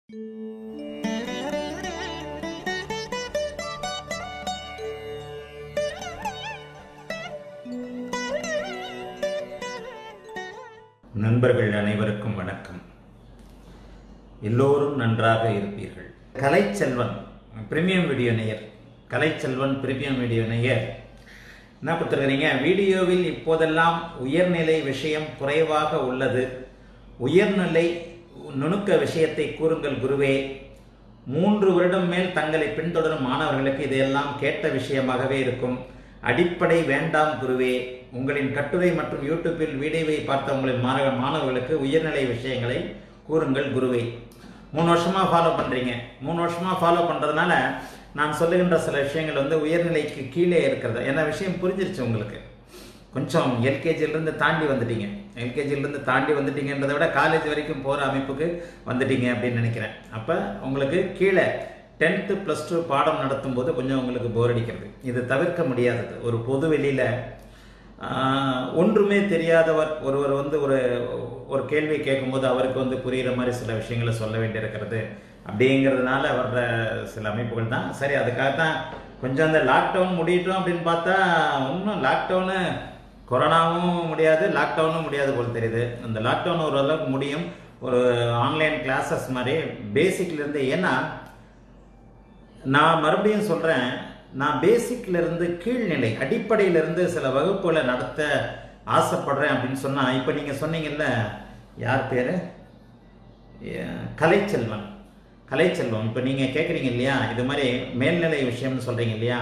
நண்பர்கள் அனைவருக்கும் வணக்கம் எல்லோரும் நன்றாக இருப்பீர்கள் கலைச்செல்வன் பிரீமியம் வீடியோ நேயர் கலைச்செல்வன் பிரீமியம் வீடியோ நேயர் என்ன கொடுத்துருக்கிறீங்க வீடியோவில் இப்போதெல்லாம் உயர்நிலை விஷயம் குறைவாக உள்ளது உயர்நிலை நுணுக்க விஷயத்தை கூறுங்கள் குருவே மூன்று வருடம் மேல் தங்களை பின்தொடரும் மாணவர்களுக்கு இதையெல்லாம் கேட்ட விஷயமாகவே இருக்கும் அடிப்படை வேண்டாம் குருவே உங்களின் கட்டுரை மற்றும் யூடியூப்பில் வீடியோவை பார்த்த உங்களின் மாணவ மாணவர்களுக்கு உயர்நிலை விஷயங்களை கூறுங்கள் குருவே மூணு வருஷமா ஃபாலோ பண்றீங்க மூணு வருஷமா ஃபாலோ பண்றதுனால நான் சொல்லுகின்ற சில விஷயங்கள் வந்து உயர்நிலைக்கு கீழே இருக்கிறது என்ன விஷயம் புரிஞ்சிருச்சு உங்களுக்கு கொஞ்சம் எல்கேஜிலேருந்து தாண்டி வந்துட்டீங்க எல்கேஜிலேருந்து தாண்டி வந்துட்டீங்கன்றதை விட காலேஜ் வரைக்கும் போகிற அமைப்புக்கு வந்துட்டீங்க அப்படின்னு நினைக்கிறேன் அப்போ உங்களுக்கு கீழே டென்த்து ப்ளஸ் டூ பாடம் நடத்தும் போது கொஞ்சம் உங்களுக்கு போர் அடிக்கிறது இது தவிர்க்க முடியாதது ஒரு பொது வெளியில் ஒன்றுமே தெரியாதவர் ஒருவர் வந்து ஒரு ஒரு கேள்வி கேட்கும்போது அவருக்கு வந்து புரிகிற மாதிரி சில விஷயங்களை சொல்ல வேண்டியிருக்கிறது அப்படிங்கிறதுனால வர்ற சில அமைப்புகள் தான் சரி அதுக்காக தான் கொஞ்சம் அந்த லாக்டவுன் முடியட்டும் அப்படின்னு பார்த்தா இன்னும் லாக்டவுனு கொரோனாவும் முடியாது லாக்டவுனும் முடியாது போல் தெரியுது அந்த லாக்டவுன் ஓரளவுக்கு முடியும் ஒரு ஆன்லைன் கிளாஸஸ் மாதிரி பேசிக்லேருந்து ஏன்னா நான் மறுபடியும் சொல்கிறேன் நான் பேசிக்ல இருந்து கீழ்நிலை அடிப்படையிலிருந்து சில வகுப்புகளை நடத்த ஆசைப்படுறேன் அப்படின்னு சொன்னால் இப்போ நீங்கள் சொன்னீங்கல்ல யார் பேர் கலைச்செல்வன் கலைச்செல்வம் இப்போ நீங்கள் கேட்குறீங்க இல்லையா இது மாதிரி மேல்நிலை விஷயம்னு சொல்கிறீங்க இல்லையா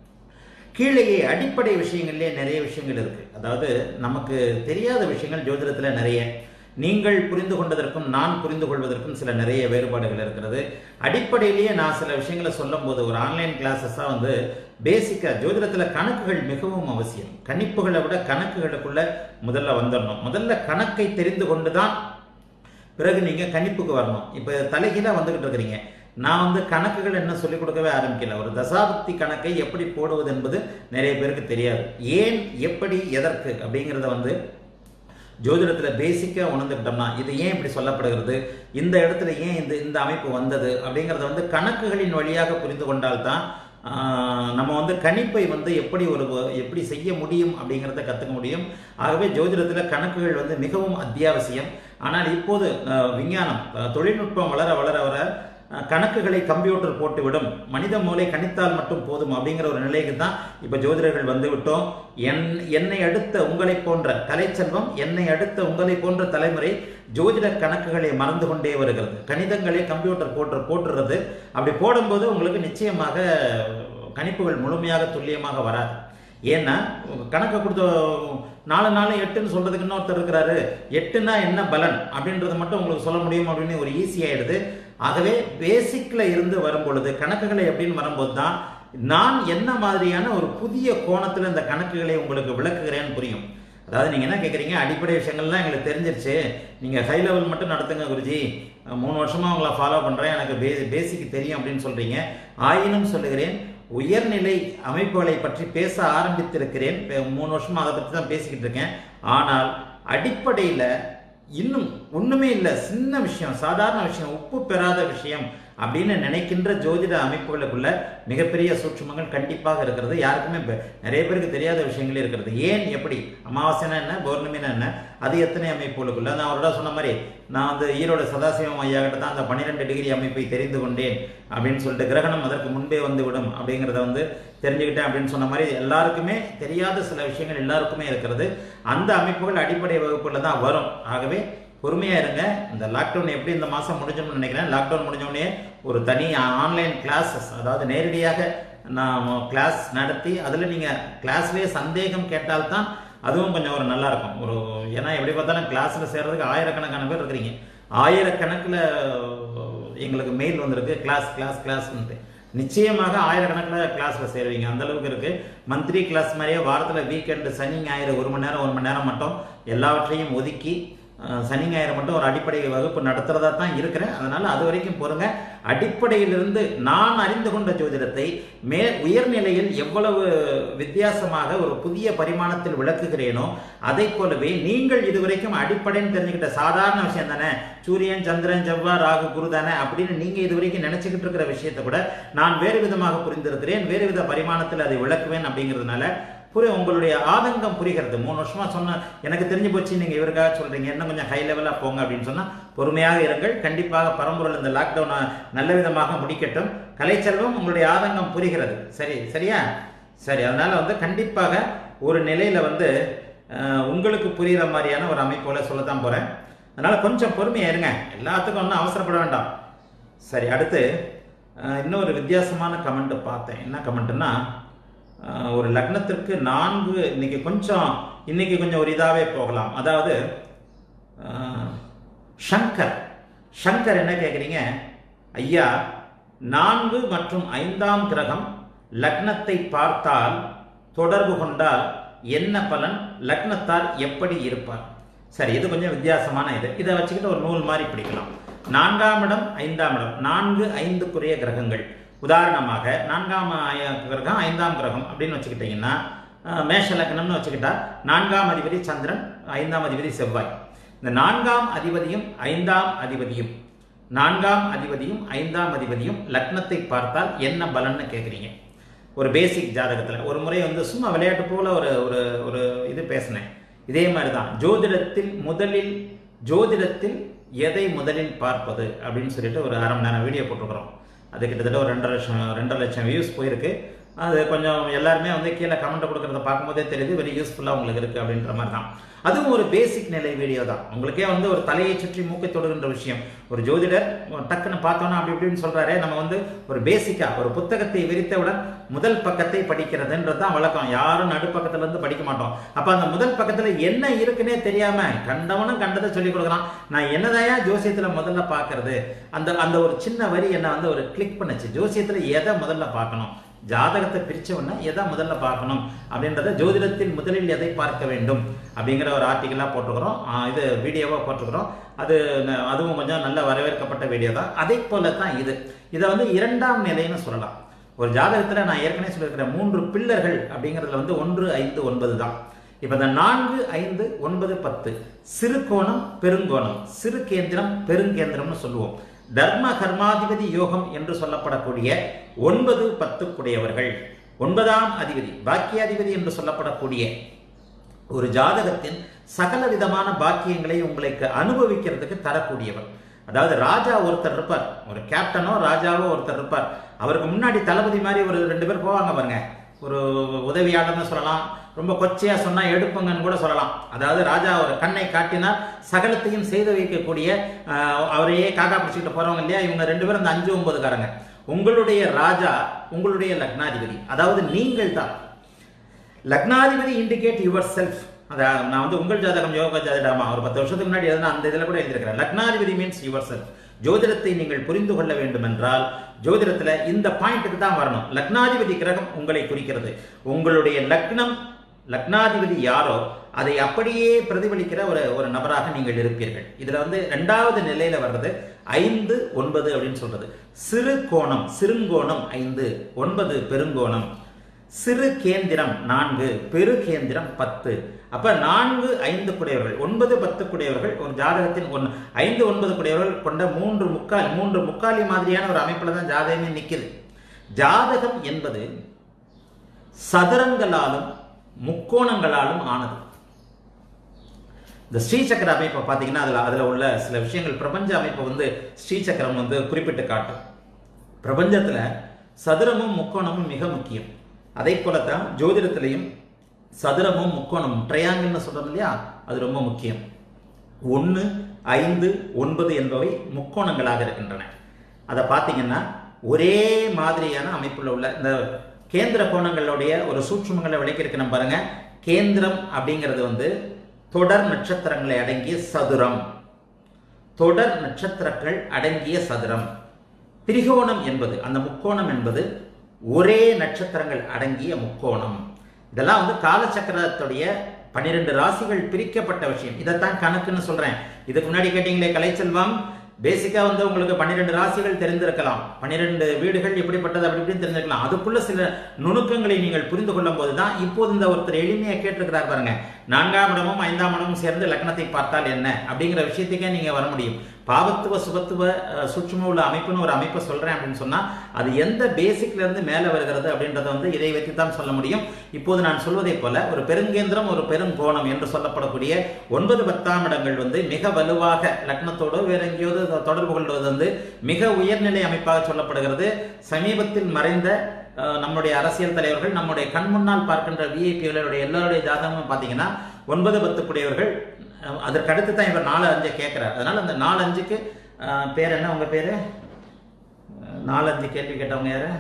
கீழேயே அடிப்படை விஷயங்கள்லேயே நிறைய விஷயங்கள் இருக்குது அதாவது நமக்கு தெரியாத விஷயங்கள் ஜோதிடத்தில் நிறைய நீங்கள் புரிந்து கொண்டதற்கும் நான் புரிந்து கொள்வதற்கும் சில நிறைய வேறுபாடுகள் இருக்கிறது அடிப்படையிலேயே நான் சில விஷயங்களை சொல்லும் போது ஒரு ஆன்லைன் கிளாஸஸாக வந்து பேசிக்காக ஜோதிடத்தில் கணக்குகள் மிகவும் அவசியம் கணிப்புகளை விட கணக்குகளுக்குள்ள முதல்ல வந்துடணும் முதல்ல கணக்கை தெரிந்து கொண்டு தான் பிறகு நீங்கள் கணிப்புக்கு வரணும் இப்போ தலைகீழாக வந்துக்கிட்டு இருக்கிறீங்க நான் வந்து கணக்குகள் என்ன சொல்லிக் கொடுக்கவே ஆரம்பிக்கல ஒரு தசாபக்தி கணக்கை எப்படி போடுவது என்பது நிறைய பேருக்கு தெரியாது ஏன் எப்படி எதற்கு அப்படிங்கிறத வந்து ஜோதிடத்தில் பேசிக்காக உணர்ந்துக்கிட்டோம்னா இது ஏன் இப்படி சொல்லப்படுகிறது இந்த இடத்துல ஏன் இந்த இந்த அமைப்பு வந்தது அப்படிங்கிறத வந்து கணக்குகளின் வழியாக புரிந்து கொண்டால்தான் நம்ம வந்து கணிப்பை வந்து எப்படி ஒரு எப்படி செய்ய முடியும் அப்படிங்கிறத கற்றுக்க முடியும் ஆகவே ஜோதிடத்தில் கணக்குகள் வந்து மிகவும் அத்தியாவசியம் ஆனால் இப்போது விஞ்ஞானம் தொழில்நுட்பம் வளர வளர வர கணக்குகளை கம்ப்யூட்டர் போட்டுவிடும் மனித மூளை கணித்தால் மட்டும் போதும் அப்படிங்கிற ஒரு நிலைக்கு தான் இப்போ ஜோதிடர்கள் வந்து விட்டோம் என் என்னை அடுத்த உங்களை போன்ற கலைச்செல்வம் என்னை அடுத்த உங்களை போன்ற தலைமுறை ஜோதிட கணக்குகளை மறந்து கொண்டே வருகிறது கணிதங்களை கம்ப்யூட்டர் போட்டு போட்டுறது அப்படி போடும்போது உங்களுக்கு நிச்சயமாக கணிப்புகள் முழுமையாக துல்லியமாக வராது ஏன்னா கணக்கை கொடுத்த நாலு நாலு எட்டுன்னு சொல்றதுக்கு இன்னொருத்தர் இருக்கிறாரு எட்டுனா என்ன பலன் அப்படின்றத மட்டும் உங்களுக்கு சொல்ல முடியும் அப்படின்னு ஒரு ஈஸி ஆயிடுது ஆகவே பேசிக்ல இருந்து வரும் பொழுது கணக்குகளை எப்படின்னு வரும்போது தான் நான் என்ன மாதிரியான ஒரு புதிய கோணத்தில் இந்த கணக்குகளை உங்களுக்கு விளக்குகிறேன்னு புரியும் அதாவது நீங்கள் என்ன கேட்குறீங்க அடிப்படை விஷயங்கள்லாம் எங்களுக்கு தெரிஞ்சிருச்சு நீங்கள் ஹை லெவல் மட்டும் நடத்துங்க குருஜி மூணு வருஷமாக உங்களை ஃபாலோ பண்ணுறேன் எனக்கு பே பேசிக் தெரியும் அப்படின்னு சொல்கிறீங்க ஆயினும் சொல்லுகிறேன் உயர்நிலை அமைப்புகளை பற்றி பேச ஆரம்பித்திருக்கிறேன் மூணு வருஷமா அதை பற்றி தான் பேசிக்கிட்டு இருக்கேன் ஆனால் அடிப்படையில் இன்னும் ஒன்றுமே இல்லை சின்ன விஷயம் சாதாரண விஷயம் உப்பு பெறாத விஷயம் அப்படின்னு நினைக்கின்ற ஜோதிட அமைப்புகளுக்குள்ள மிகப்பெரிய சூட்சமங்கள் கண்டிப்பாக இருக்கிறது யாருக்குமே நிறைய பேருக்கு தெரியாத விஷயங்களே இருக்கிறது ஏன் எப்படி அமாவாசைனா என்ன பௌர்ணமினா என்ன அது எத்தனை அமைப்புகளுக்குள்ள நான் அவரோட சொன்ன மாதிரி நான் வந்து ஈரோடு சதாசிவம் ஐயா கிட்ட தான் அந்த பன்னிரெண்டு டிகிரி அமைப்பை தெரிந்து கொண்டேன் அப்படின்னு சொல்லிட்டு கிரகணம் அதற்கு முன்பே வந்து விடும் அப்படிங்கிறத வந்து தெரிஞ்சுக்கிட்டேன் அப்படின்னு சொன்ன மாதிரி எல்லாருக்குமே தெரியாத சில விஷயங்கள் எல்லாருக்குமே இருக்கிறது அந்த அமைப்புகள் அடிப்படை வகுப்புல தான் வரும் ஆகவே பொறுமையாக இருங்க இந்த லாக்டவுன் எப்படி இந்த மாதம் முடிஞ்சோம்னு நினைக்கிறேன் லாக்டவுன் முடிஞ்சோடனே ஒரு தனி ஆன்லைன் கிளாஸஸ் அதாவது நேரடியாக நான் கிளாஸ் நடத்தி அதில் நீங்கள் கிளாஸ்லேயே சந்தேகம் கேட்டால்தான் அதுவும் கொஞ்சம் ஒரு நல்லா இருக்கும் ஒரு ஏன்னா எப்படி பார்த்தாலும் கிளாஸில் சேர்றதுக்கு ஆயிரக்கணக்கான பேர் இருக்கிறீங்க ஆயிரக்கணக்கில் எங்களுக்கு மெயில் வந்திருக்கு கிளாஸ் கிளாஸ் கிளாஸ்ன்ட்டு நிச்சயமாக ஆயிரக்கணக்கில் கிளாஸில் சேருவீங்க அந்த அளவுக்கு இருக்கு மந்த்லி கிளாஸ் மாதிரியே வாரத்தில் வீக்கெண்டு சனி ஞாயிறு ஒரு மணி நேரம் ஒரு மணி நேரம் மட்டும் எல்லாவற்றையும் ஒதுக்கி அஹ், சனி ஞாயிறு மட்டும் ஒரு அடிப்படை வகுப்பு நடத்துறதா தான் இருக்கிறேன் அதனால அது வரைக்கும் பொறுங்க அடிப்படையிலிருந்து நான் அறிந்து கொண்ட ஜோதிடத்தை மே உயர்நிலையில் எவ்வளவு வித்தியாசமாக ஒரு புதிய பரிமாணத்தில் விளக்குகிறேனோ அதை போலவே நீங்கள் இதுவரைக்கும் அடிப்படைன்னு தெரிஞ்சுக்கிட்ட சாதாரண விஷயம் தானே சூரியன் சந்திரன் செவ்வாய் ராகு குரு தானே அப்படின்னு நீங்க இதுவரைக்கும் நினைச்சுக்கிட்டு இருக்கிற விஷயத்தை கூட நான் வேறு விதமாக புரிந்திருக்கிறேன் வேறு வித பரிமாணத்தில் அதை விளக்குவேன் அப்படிங்கிறதுனால புரிய உங்களுடைய ஆதங்கம் புரிகிறது மூணு வருஷமா சொன்ன எனக்கு தெரிஞ்சு போச்சு நீங்க இவருக்காக சொல்றீங்க இன்னும் கொஞ்சம் ஹை லெவலா போங்க அப்படின்னு சொன்னா பொறுமையாக இருங்கள் கண்டிப்பாக பரம்பொருள் இந்த லாக்டவுனை நல்ல விதமாக முடிக்கட்டும் கலைச்செல்வம் உங்களுடைய ஆதங்கம் புரிகிறது சரி சரியா சரி அதனால வந்து கண்டிப்பாக ஒரு நிலையில வந்து அஹ், உங்களுக்கு புரியுற மாதிரியான ஒரு அமைப்போல சொல்லத்தான் போறேன் அதனால கொஞ்சம் பொறுமையா இருங்க எல்லாத்துக்கும் ஒன்றும் அவசரப்பட வேண்டாம் சரி அடுத்து அஹ், இன்னொரு வித்தியாசமான கமெண்ட் பார்த்தேன் என்ன கமெண்ட்னா அஹ், ஒரு லக்னத்திற்கு நான்கு இன்னைக்கு கொஞ்சம் இன்னைக்கு கொஞ்சம் ஒரு இதாகவே போகலாம் அதாவது அஹ், ஷங்கர் ஷங்கர் என்ன கேட்குறீங்க ஐயா நான்கு மற்றும் ஐந்தாம் கிரகம் லக்னத்தை பார்த்தால் தொடர்பு கொண்டால் என்ன பலன் லக்னத்தார் எப்படி இருப்பார் சரி இது கொஞ்சம் வித்தியாசமான இது இதை வச்சுக்கிட்டு ஒரு நூல் மாதிரி பிடிக்கலாம் நான்காம் இடம் ஐந்தாம் இடம் நான்கு ஐந்துக்குரிய கிரகங்கள் உதாரணமாக நான்காம் ஐ- கிரகம் ஐந்தாம் கிரகம் அப்படின்னு வச்சுக்கிட்டிங்கன்னா அஹ், மேஷ லக்னம்னு வச்சுக்கிட்டா நான்காம் அதிபதி சந்திரன் ஐந்தாம் அதிபதி செவ்வாய் இந்த நான்காம் அதிபதியும் ஐந்தாம் அதிபதியும் நான்காம் அதிபதியும் ஐந்தாம் அதிபதியும் லக்னத்தை பார்த்தால் என்ன பலன்னு கேட்குறீங்க ஒரு பேசிக் ஜாதகத்தில் ஒரு முறை வந்து சும்மா விளையாட்டு போல ஒரு ஒரு ஒரு இது பேசினேன் இதே மாதிரி தான் ஜோதிடத்தில் முதலில் ஜோதிடத்தில் எதை முதலில் பார்ப்பது அப்படின்னு சொல்லிட்டு ஒரு அரை மணி நேரம் வீடியோ போட்டிருக்கிறோம் அது கிட்டத்தட்ட ஒரு ரெண்டரை லட்சம் ரெண்டரை லட்சம் வியூஸ் போயிருக்கு அது கொஞ்சம் எல்லாருமே வந்து கீழே கமெண்ட் கொடுக்கறத பார்க்கும்போதே தெரியுது வெரி யூஸ்ஃபுல்லாக உங்களுக்கு இருக்குது அப்படின்ற மாதிரி தான் அதுவும் ஒரு பேசிக் நிலை வீடியோ தான் உங்களுக்கே வந்து ஒரு தலையை சுற்றி மூக்கை தொடுகின்ற விஷயம் ஒரு ஜோதிடர் டக்குன்னு பார்த்தோன்னா அப்படி இப்படின்னு சொல்றாரே நம்ம வந்து ஒரு பேசிக்கா ஒரு புத்தகத்தை விரித்தவுடன் முதல் பக்கத்தை படிக்கிறதுன்றது தான் வழக்கம் யாரும் நடுப்பக்கத்துல இருந்து படிக்க மாட்டோம் அப்ப அந்த முதல் பக்கத்துல என்ன இருக்குன்னே தெரியாம கண்டவனும் கண்டதை சொல்லி கொடுக்குறான் நான் என்னதாயா ஜோசியத்துல முதல்ல பார்க்கிறது அந்த அந்த ஒரு சின்ன வரி என்ன வந்து ஒரு கிளிக் பண்ணுச்சு ஜோசியத்துல எதை முதல்ல பார்க்கணும் ஜாதகத்தை பிரிச்ச உடனே எதை முதல்ல பார்க்கணும் அப்படின்றத ஜோதிடத்தில் முதலில் எதை பார்க்க வேண்டும் அப்படிங்கிற ஒரு ஆர்டிக்கலாக போட்டிருக்கிறோம் ஆஹ் இது வீடியோவாக போட்டிருக்கிறோம் அது ந- அதுவும் கொஞ்சம் நல்ல வரவேற்கப்பட்ட வீடியோ தான் அதே போல தான் இது இதை வந்து இரண்டாம் நிலைன்னு சொல்லலாம் ஒரு ஜாதகத்தில் நான் ஏற்கனவே சொல்லியிருக்கிறேன் மூன்று பில்லர்கள் அப்படிங்கிறதுல வந்து ஒன்று ஐந்து ஒன்பது தான் இப்போ இந்த நான்கு ஐந்து ஒன்பது பத்து சிறு கோணம் பெருங்கோணம் சிறு கேந்திரம் பெருங்கேந்திரம்னு சொல்லுவோம் தர்ம கர்மாதிபதி யோகம் என்று சொல்லப்படக்கூடிய ஒன்பது பத்துக்குடையவர்கள் ஒன்பதாம் அதிபதி பாக்கியாதிபதி என்று சொல்லப்படக்கூடிய ஒரு ஜாதகத்தின் சகல விதமான பாக்கியங்களை உங்களுக்கு அனுபவிக்கிறதுக்கு தரக்கூடியவர் அதாவது ராஜா ஒருத்தர் இருப்பார் ஒரு கேப்டனோ ராஜாவோ ஒருத்தர் இருப்பார் அவருக்கு முன்னாடி தளபதி மாதிரி ஒரு ரெண்டு பேர் போவாங்க பாருங்க ஒரு உதவியாளர்னு சொல்லலாம் ரொம்ப கொச்சையா சொன்னா எடுப்புங்கன்னு கூட சொல்லலாம் அதாவது ராஜா ஒரு கண்ணை காட்டினால் சகலத்தையும் செய்து வைக்கக்கூடிய ஆஹ், அவரையே காக்கா பிடிச்சிக்கிட்டு போறவங்க இல்லையா இவங்க ரெண்டு பேரும் இந்த அஞ்சு ஒன்பதுக்காரங்க உங்களுடைய ராஜா உங்களுடைய லக்னாதிபதி அதாவது நீங்கள் தான் லக்னாதிபதி இண்டிகேட் யுவர் செல்ஃப் அதான் நான் வந்து உங்கள் ஜாதகம் யோக ஜாதகமா ஒரு பத்து வருஷத்துக்கு முன்னாடி எதுனா அந்த இதில் கூட எழுதியிருக்கிறேன் லக்னாதிபதி மீன்ஸ் யுவர் செல்ஃப் ஜோதிடத்தை நீங்கள் புரிந்து கொள்ள வேண்டும் என்றால் ஜோதிடத்துல இந்த பாயிண்ட்டுக்கு தான் வரணும் லக்னாதிபதி கிரகம் உங்களை குறிக்கிறது உங்களுடைய லக்னம் லக்னாதிபதி யாரோ அதை அப்படியே பிரதிபலிக்கிற ஒரு ஒரு நபராக நீங்கள் இருப்பீர்கள் இதுல வந்து ரெண்டாவது நிலையில வர்றது ஐந்து ஒன்பது அப்படின்னு சொல்றது சிறு கோணம் சிறுங்கோணம் ஐந்து ஒன்பது பெருங்கோணம் சிறு கேந்திரம் நான்கு பெரு கேந்திரம் பத்து அப்ப நான்கு ஐந்து குடையவர்கள் ஒன்பது பத்து குடையவர்கள் ஒரு ஜாதகத்தின் ஒன்று ஐந்து ஒன்பது குடையவர்கள் கொண்ட மூன்று முக்கால் மூன்று முக்காலி மாதிரியான ஒரு அமைப்புல தான் ஜாதகமே நிக்குது ஜாதகம் என்பது சதுரங்களாலும் முக்கோணங்களாலும் ஆனது இந்த ஸ்ரீசக்கர அமைப்பை பார்த்தீங்கன்னா அதில் அதில் உள்ள சில விஷயங்கள் பிரபஞ்ச அமைப்பை வந்து ஸ்ரீசக்கரம் வந்து குறிப்பிட்டு காட்டும் பிரபஞ்சத்தில் சதுரமும் முக்கோணமும் மிக முக்கியம் அதே போலத்தான் ஜோதிடத்திலையும் சதுரமும் முக்கோணமும் ட்ரையாங்கிள்னு சொல்றோம் இல்லையா அது ரொம்ப முக்கியம் ஒன்று ஐந்து ஒன்பது என்பவை முக்கோணங்களாக இருக்கின்றன அதை பார்த்தீங்கன்னா ஒரே மாதிரியான அமைப்புல உள்ள இந்த கேந்திர கோணங்களுடைய ஒரு சூட்சுமங்களை விளக்கியிருக்கணும் பாருங்க கேந்திரம் அப்படிங்கிறது வந்து தொடர் நட்சத்திரங்களை அடங்கிய சதுரம் தொடர் நட்சத்திரங்கள் அடங்கிய சதுரம் திரிகோணம் என்பது அந்த முக்கோணம் என்பது ஒரே நட்சத்திரங்கள் அடங்கிய முக்கோணம் இதெல்லாம் வந்து காலச்சக்கரத்துடைய பன்னிரெண்டு ராசிகள் பிரிக்கப்பட்ட விஷயம் இதைத்தான் கணக்குன்னு சொல்றேன் இதுக்கு முன்னாடி கேட்டீங்களே கலைச்செல்வம் பேசிக்கா வந்து உங்களுக்கு பன்னிரெண்டு ராசிகள் தெரிந்திருக்கலாம் பன்னிரெண்டு வீடுகள் எப்படிப்பட்டது அப்படி இப்படின்னு தெரிஞ்சிருக்கலாம் அதுக்குள்ள சில நுணுக்கங்களை நீங்கள் புரிந்து கொள்ளும் போதுதான் இப்போது இந்த ஒருத்தர் எளிமையா கேட்டிருக்கிறார் பாருங்க நான்காம் இடமும் ஐந்தாம் இடமும் சேர்ந்து லக்னத்தை பார்த்தால் என்ன அப்படிங்கிற விஷயத்துக்கே நீங்க வர முடியும் பாவத்துவ சுபத்துவ அஹ், சூட்சும உள்ள அமைப்புன்னு ஒரு அமைப்பை சொல்றேன் அப்படின்னு சொன்னா அது எந்த பேசிக்ல இருந்து மேலே வருகிறது அப்படின்றத வந்து இதை வைத்து தான் சொல்ல முடியும் இப்போது நான் சொல்வதைப் போல ஒரு பெருங்கேந்திரம் ஒரு பெருங்கோணம் என்று சொல்லப்படக்கூடிய ஒன்பது பத்தாம் இடங்கள் வந்து மிக வலுவாக லக்னத்தோடு வேற எங்கேயாவது தொ- தொடர்பு கொள்வது வந்து மிக உயர்நிலை அமைப்பாக சொல்லப்படுகிறது சமீபத்தில் மறைந்த அஹ், நம்முடைய அரசியல் தலைவர்கள் நம்முடைய கண் முன்னால் பார்க்கின்ற விஐபிகளுடைய எல்லாருடைய ஜாதகமும் பார்த்தீங்கன்னா ஒன்பது பத்துக்குடையவர்கள் அஹ், அதற்கு அடுத்து தான் இவர் நாலு அஞ்சு கேட்கிறார் அதனால அந்த நாலு அஞ்சுக்கு அஹ், பேர் என்ன உங்க பேரு அஹ், நாலு அஞ்சு கேள்வி கேட்டவங்க யாரு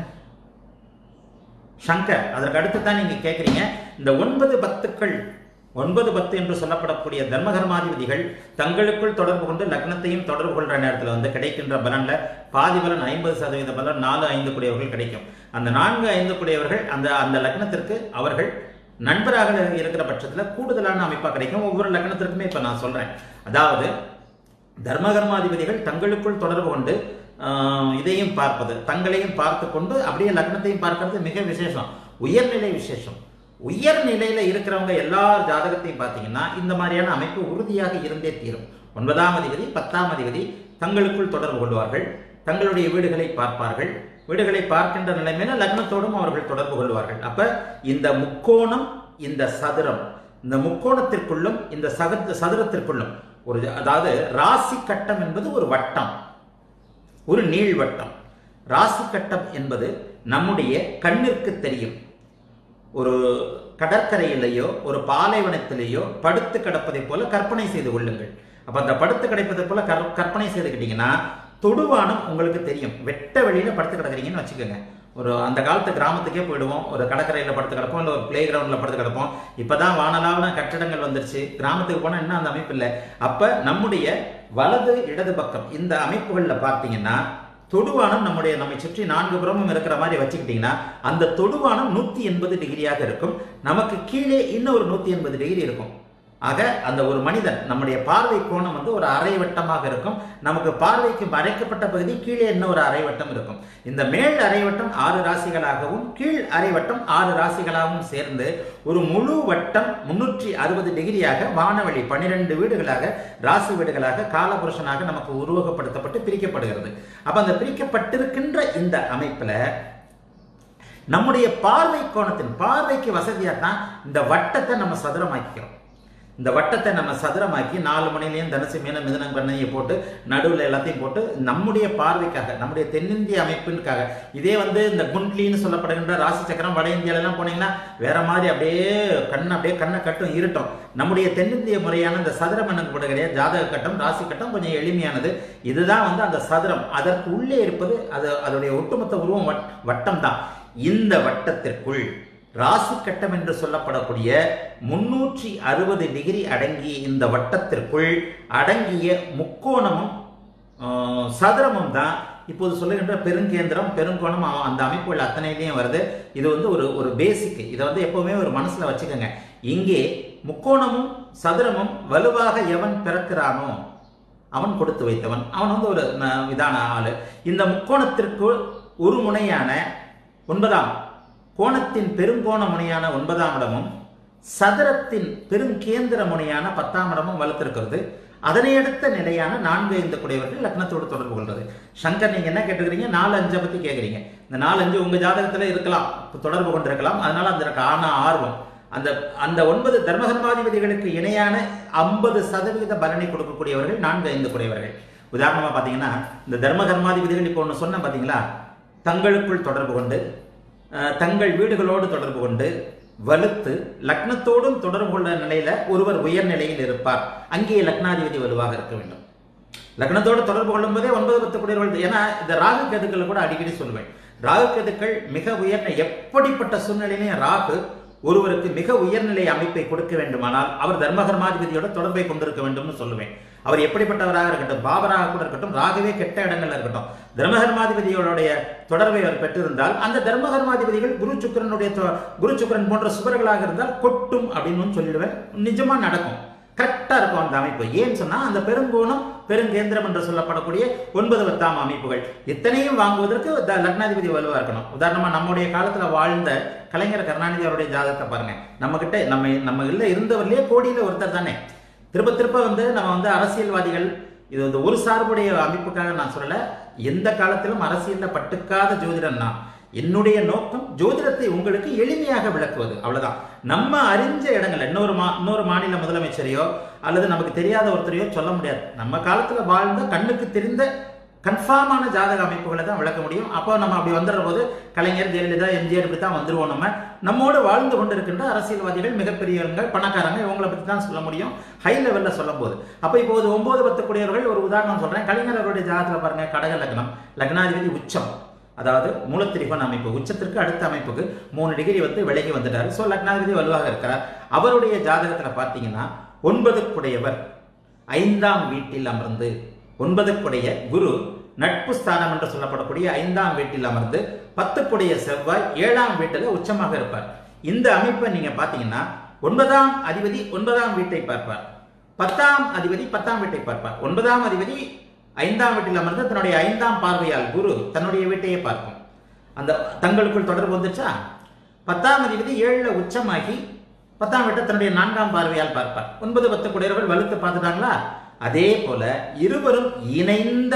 சங்கர் அதற்கு அடுத்து தான் நீங்க கேட்குறீங்க இந்த ஒன்பது பத்துக்கள் ஒன்பது பத்து என்று சொல்லப்படக்கூடிய தர்மகர்மாதிபதிகள் தங்களுக்குள் தொடர்பு கொண்டு லக்னத்தையும் தொடர்பு கொள்ற நேரத்தில் வந்து கிடைக்கின்ற பலன்ல பாதி பலன் ஐம்பது சதவீத பலன் நாலு ஐந்து கூடியவர்கள் கிடைக்கும் அந்த நான்கு ஐந்து கூடியவர்கள் அந்த அந்த லக்னத்திற்கு அவர்கள் நண்பராக இருக்கிற பட்சத்தில் கூடுதலான அமைப்பாக கிடைக்கும் ஒவ்வொரு லக்னத்திற்குமே இப்போ நான் சொல்றேன் அதாவது தர்மகர்மாதிபதிகள் தங்களுக்குள் தொடர்பு கொண்டு ஆஹ், இதையும் பார்ப்பது தங்களையும் பார்த்து கொண்டு அப்படியே லக்னத்தையும் பார்க்கறது மிக விசேஷம் உயர்நிலை விசேஷம் உயர்நிலையில இருக்கிறவங்க எல்லா ஜாதகத்தையும் பார்த்தீங்கன்னா இந்த மாதிரியான அமைப்பு உறுதியாக இருந்தே தீரும் ஒன்பதாம் அதிபதி பத்தாம் அதிபதி தங்களுக்குள் தொடர்பு கொள்வார்கள் தங்களுடைய வீடுகளை பார்ப்பார்கள் வீடுகளை பார்க்கின்ற நிலைமையில லக்னத்தோடும் அவர்கள் தொடர்பு கொள்வார்கள் அப்ப இந்த முக்கோணம் இந்த சதுரம் இந்த முக்கோணத்திற்குள்ளும் இந்த சக சதுரத்திற்குள்ளும் ஒரு அதாவது ராசி கட்டம் என்பது ஒரு வட்டம் ஒரு நீள்வட்டம் ராசி கட்டம் என்பது நம்முடைய கண்ணிற்கு தெரியும் ஒரு கடற்கரையிலேயோ ஒரு பாலைவனத்திலேயோ படுத்து கிடப்பதை போல கற்பனை செய்து கொள்ளுங்கள் அப்ப அந்த படுத்து கிடப்பதை போல கற்- கற்பனை செய்துக்கிட்டீங்கன்னா தொடுவானம் உங்களுக்கு தெரியும் வெட்ட வெளியில படுத்து கிடக்குறீங்கன்னு வச்சுக்கோங்க ஒரு அந்த காலத்து கிராமத்துக்கே போயிடுவோம் ஒரு கடற்கரையில் படுத்து கிடப்போம் இல்லை ஒரு பிளே கிரவுண்டில் படுத்து கிடப்போம் இப்பதான் வானலாவன கட்டடங்கள் வந்துருச்சு கிராமத்துக்கு போனால் இன்னும் அந்த அமைப்பு இல்லை அப்ப நம்முடைய வலது இடது பக்கம் இந்த அமைப்புகளில் பார்த்தீங்கன்னா தொடுவானம் நம்முடைய நம்மை சுற்றி நான்கு புறமும் இருக்கிற மாதிரி வச்சுக்கிட்டீங்கன்னா அந்த தொடுவானம் நூத்தி எண்பது டிகிரியாக இருக்கும் நமக்கு கீழே இன்னும் ஒரு நூத்தி எண்பது டிகிரி இருக்கும் ஆக அந்த ஒரு மனிதன் நம்முடைய பார்வை கோணம் வந்து ஒரு அரை வட்டமாக இருக்கும் நமக்கு பார்வைக்கு மறைக்கப்பட்ட பகுதி கீழே இன்னும் ஒரு அரை வட்டம் இருக்கும் இந்த மேல் அரை வட்டம் ஆறு ராசிகளாகவும் கீழ் அரை வட்டம் ஆறு ராசிகளாகவும் சேர்ந்து ஒரு முழு வட்டம் முன்னூற்றி அறுபது டிகிரியாக வானவெளி பன்னிரெண்டு வீடுகளாக ராசி வீடுகளாக காலபுருஷனாக நமக்கு உருவகப்படுத்தப்பட்டு பிரிக்கப்படுகிறது அப்ப அந்த பிரிக்கப்பட்டிருக்கின்ற இந்த அமைப்புல நம்முடைய பார்வை கோணத்தின் பார்வைக்கு வசதியா தான் இந்த வட்டத்தை நம்ம சதுரமாக்கிக்கிறோம் இந்த வட்டத்தை நம்ம சதுரமாக்கி நாலு மணிலையும் தனுசு மீன மிதனம் கண்ணையை போட்டு நடுவில் எல்லாத்தையும் போட்டு நம்முடைய பார்வைக்காக நம்முடைய தென்னிந்திய அமைப்பிற்காக இதே வந்து இந்த குண்ட்லின்னு சொல்லப்படுகின்ற ராசி சக்கரம் வட இந்தியாலெல்லாம் போனீங்கன்னா வேற மாதிரி அப்படியே கண் அப்படியே கண்ணை கட்டும் இருட்டும் நம்முடைய தென்னிந்திய முறையான இந்த சதுரம் எனப்படும் கிடையாது ஜாதக கட்டம் ராசி கட்டம் கொஞ்சம் எளிமையானது இதுதான் வந்து அந்த சதுரம் அதற்கு உள்ளே இருப்பது அது அதனுடைய ஒட்டுமொத்த உருவம் வட்- வட்டம் தான் இந்த வட்டத்திற்குள் ராசி கட்டம் என்று சொல்லப்படக்கூடிய முன்னூற்றி அறுபது டிகிரி அடங்கிய இந்த வட்டத்திற்குள் அடங்கிய முக்கோணமும் ஆஹ், சதுரமும் தான் இப்போது சொல்லுகின்ற பெருங்கேந்திரம் பெருங்கோணம் அ- அந்த அமைப்புகள் அத்தனையிலையும் வருது இது வந்து ஒரு ஒரு பேசிக் இதை வந்து எப்பவுமே ஒரு மனசுல வச்சுக்கோங்க இங்கே முக்கோணமும் சதுரமும் வலுவாக எவன் பிறக்கிறானோ அவன் கொடுத்து வைத்தவன் அவன் வந்து ஒரு ந- இதான ஆளு இந்த முக்கோணத்திற்கு ஒரு முனையான ஒன்பதாம் கோணத்தின் பெருங்கோண முனையான ஒன்பதாம் இடமும் சதுரத்தின் பெருங்கேந்திர முனையான பத்தாம் இடமும் வலுத்திருக்கிறது அதனை அடுத்த நிலையான நான்கு ஐந்து குடையவர்கள் லக்னத்தோடு தொடர்பு கொள்றது சங்கர் நீங்க என்ன கேட்டுக்கிறீங்க நாலு அஞ்சை பத்தி கேக்குறீங்க இந்த நாலு அஞ்சு உங்க ஜாதகத்துல இருக்கலாம் தொடர்பு கொண்டிருக்கலாம் அதனால அதற்கு ஆன ஆர்வம் அந்த அந்த ஒன்பது தர்மகர்மாதிபதிகளுக்கு இணையான ஐம்பது சதவீத பலனை கொடுக்கக்கூடியவர்கள் நான்கு ஐந்து குடையவர்கள் உதாரணமா பாத்தீங்கன்னா இந்த தர்மகர்மாதிபதிகள் இப்போ ஒன்று சொன்னேன் பாத்தீங்களா தங்களுக்குள் தொடர்பு கொண்டு அஹ், தங்கள் வீடுகளோடு தொடர்பு கொண்டு வலுத்து லக்னத்தோடும் தொடர்பு கொண்ட நிலையில ஒருவர் உயர்நிலையில் இருப்பார் அங்கே லக்னாதிபதி வலுவாக இருக்க வேண்டும் லக்னத்தோடு தொடர்பு கொள்ளும் போதே ஒன்பது பத்து குடியவர்கள் ஏன்னா இந்த ராகு கேதுக்கள் கூட அடிக்கடி சொல்லுவேன் ராகு கேதுக்கள் மிக உயர்ந்த எப்படிப்பட்ட சூழ்நிலையிலும் ராகு ஒருவருக்கு மிக உயர்நிலை அமைப்பை கொடுக்க வேண்டுமானால் அவர் தர்மகர்மாதிபதியோட தொடர்பை கொண்டிருக்க வேண்டும்னு சொல்லுவேன் அவர் எப்படிப்பட்டவராக இருக்கட்டும் பாபராக கூட இருக்கட்டும் ராகவே கெட்ட இடங்கள்ல இருக்கட்டும் தர்மகர்மாதிபதிகளுடைய தொடர்பை அவர் பெற்றிருந்தால் அந்த தர்மகர்மாதிபதிகள் குரு சுக்கிரனுடைய தொ- குரு சுக்கிரன் போன்ற சுபர்களாக இருந்தால் கொட்டும் அப்படின்னு சொல்லிடுவேன் நிஜமா நடக்கும் கரெக்டா இருக்கும் அந்த அமைப்பு ஏன்னு சொன்னா அந்த பெருங்கோணம் பெருங்கேந்திரம் என்று சொல்லப்படக்கூடிய ஒன்பது பத்தாம் அமைப்புகள் இத்தனையும் வாங்குவதற்கு த- லக்னாதிபதி வலுவா இருக்கணும் உதாரணமா நம்முடைய காலத்துல வாழ்ந்த கலைஞர் கருணாநிதி அவருடைய ஜாதகத்தை பாருங்க நம்ம கிட்ட நம்ம நம்ம இல்ல இருந்தவர்லயே கோடியில ஒருத்தர் தானே திருப்ப திருப்ப வந்து நம்ம வந்து அரசியல்வாதிகள் இது வந்து ஒரு சார்புடைய அமைப்புக்காக நான் சொல்லல எந்த காலத்திலும் அரசியல்ல பட்டுக்காத ஜோதிடன் நான் என்னுடைய நோக்கம் ஜோதிடத்தை உங்களுக்கு எளிமையாக விளக்குவது அவ்வளவுதான் நம்ம அறிஞ்ச இடங்கள் இன்னொரு மா இன்னொரு மாநில முதலமைச்சரையோ அல்லது நமக்கு தெரியாத ஒருத்தரையோ சொல்ல முடியாது நம்ம காலத்துல வாழ்ந்த கண்ணுக்கு தெரிந்த கன்ஃபார்மான ஜாதக அமைப்புகளை தான் விளக்க முடியும் அப்போ நம்ம அப்படி வந்துடுற போது கலைஞர் ஜெயலலிதா எம்ஜிஆர் இப்படி தான் வந்துருவோம் நம்ம நம்மோடு வாழ்ந்து கொண்டிருக்கின்ற அரசியல்வாதிகள் மிகப்பெரியவங்க பணக்காரங்க இவங்களை பற்றி தான் சொல்ல முடியும் ஹை லெவலில் சொல்லும் போது அப்போ இப்போ ஒரு ஒன்பது பத்து கூடியவர்கள் ஒரு உதாரணம் சொல்றேன் கலைஞர் அவருடைய ஜாதகத்தில் பாருங்க கடக லக்னம் லக்னாதிபதி உச்சம் அதாவது மூலத்திரிபன் அமைப்பு உச்சத்திற்கு அடுத்த அமைப்புக்கு மூணு டிகிரி வந்து விலகி வந்துட்டார் ஸோ லக்னாதிபதி வலுவாக இருக்கிறார் அவருடைய ஜாதகத்தில் பார்த்தீங்கன்னா ஒன்பதுக்குடையவர் ஐந்தாம் வீட்டில் அமர்ந்து ஒன்பதுக்குடைய குரு நட்பு ஸ்தானம் என்று சொல்லப்படக்கூடிய ஐந்தாம் வீட்டில் அமர்ந்து பத்துக்குடைய செவ்வாய் ஏழாம் வீட்டில் உச்சமாக இருப்பார் இந்த அமைப்பை நீங்க பார்த்தீங்கன்னா ஒன்பதாம் அதிபதி ஒன்பதாம் வீட்டை பார்ப்பார் பத்தாம் அதிபதி பத்தாம் வீட்டை பார்ப்பார் ஒன்பதாம் அதிபதி ஐந்தாம் வீட்டில் அமர்ந்து தன்னுடைய ஐந்தாம் பார்வையால் குரு தன்னுடைய வீட்டையே பார்க்கும் அந்த தங்களுக்குள் தொடர்பு வந்துச்சா பத்தாம் அதிபதி ஏழுல உச்சமாகி பத்தாம் வீட்டை தன்னுடைய நான்காம் பார்வையால் பார்ப்பார் ஒன்பது பத்து குடையவர்கள் வலுத்து பார்த்துட்டாங்களா அதே போல இருவரும் இணைந்த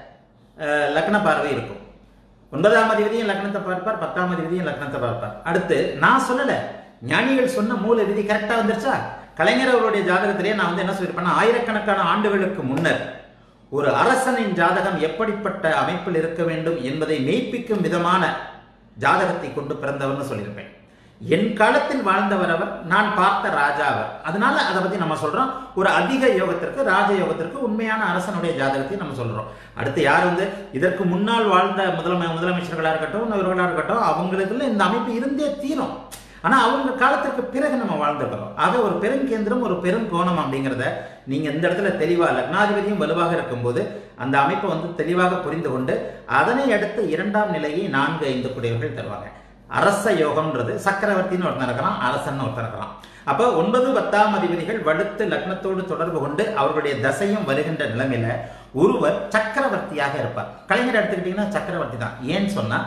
அஹ், லக்ன பார்வை இருக்கும் ஒன்பதாம் அதிபதியும் லக்னத்தை பார்ப்பார் பத்தாம் அதிபதியும் லக்னத்தை பார்ப்பார் அடுத்து நான் சொல்லல ஞானிகள் சொன்ன மூல விதி கரெக்டா வந்துருச்சா கலைஞர் அவருடைய ஜாதகத்திலேயே நான் வந்து என்ன சொல்லியிருப்பேன்னா ஆயிரக்கணக்கான ஆண்டுகளுக்கு முன்னர் ஒரு அரசனின் ஜாதகம் எப்படிப்பட்ட அமைப்பில் இருக்க வேண்டும் என்பதை மெய்ப்பிக்கும் விதமான ஜாதகத்தை கொண்டு பிறந்தவர்னு சொல்லியிருப்பேன் என் காலத்தில் வாழ்ந்தவர் அவர் நான் பார்த்த ராஜா அவர் அதனால அதை பத்தி நம்ம சொல்றோம் ஒரு அதிக யோகத்திற்கு ராஜ யோகத்திற்கு உண்மையான அரசனுடைய ஜாதகத்தை நம்ம சொல்றோம் அடுத்து யார் வந்து இதற்கு முன்னால் வாழ்ந்த முதலமை முதலமைச்சர்களா இருக்கட்டும் இவர்களா இருக்கட்டும் அவங்களுக்குள்ள இந்த அமைப்பு இருந்தே தீரும் ஆனா அவங்க காலத்திற்கு பிறகு நம்ம வாழ்ந்துக்கிறோம் ஆக ஒரு பெருங்கேந்திரம் ஒரு பெருங்கோணம் அப்படிங்கிறத நீங்க இந்த இடத்துல தெளிவா லக்னாதிபதியும் வலுவாக இருக்கும்போது அந்த அமைப்பை வந்து தெளிவாக புரிந்து கொண்டு அதனை அடுத்து இரண்டாம் நிலையை நான்கு ஐந்து குடையவர்கள் தருவாங்க அரச யோகம்ன்றது சக்கரவர்த்தின்னு ஒருத்தன் இருக்கிறான் அரசன் ஒருத்தன் இருக்கிறான் அப்போ ஒன்பது பத்தாம் அதிபதிகள் வலுத்து லக்னத்தோடு தொடர்பு கொண்டு அவர்களுடைய தசையும் வருகின்ற நிலைமையில ஒருவர் சக்கரவர்த்தியாக இருப்பார் கலைஞர் எடுத்துக்கிட்டீங்கன்னா சக்கரவர்த்தி தான் ஏன்னு சொன்னா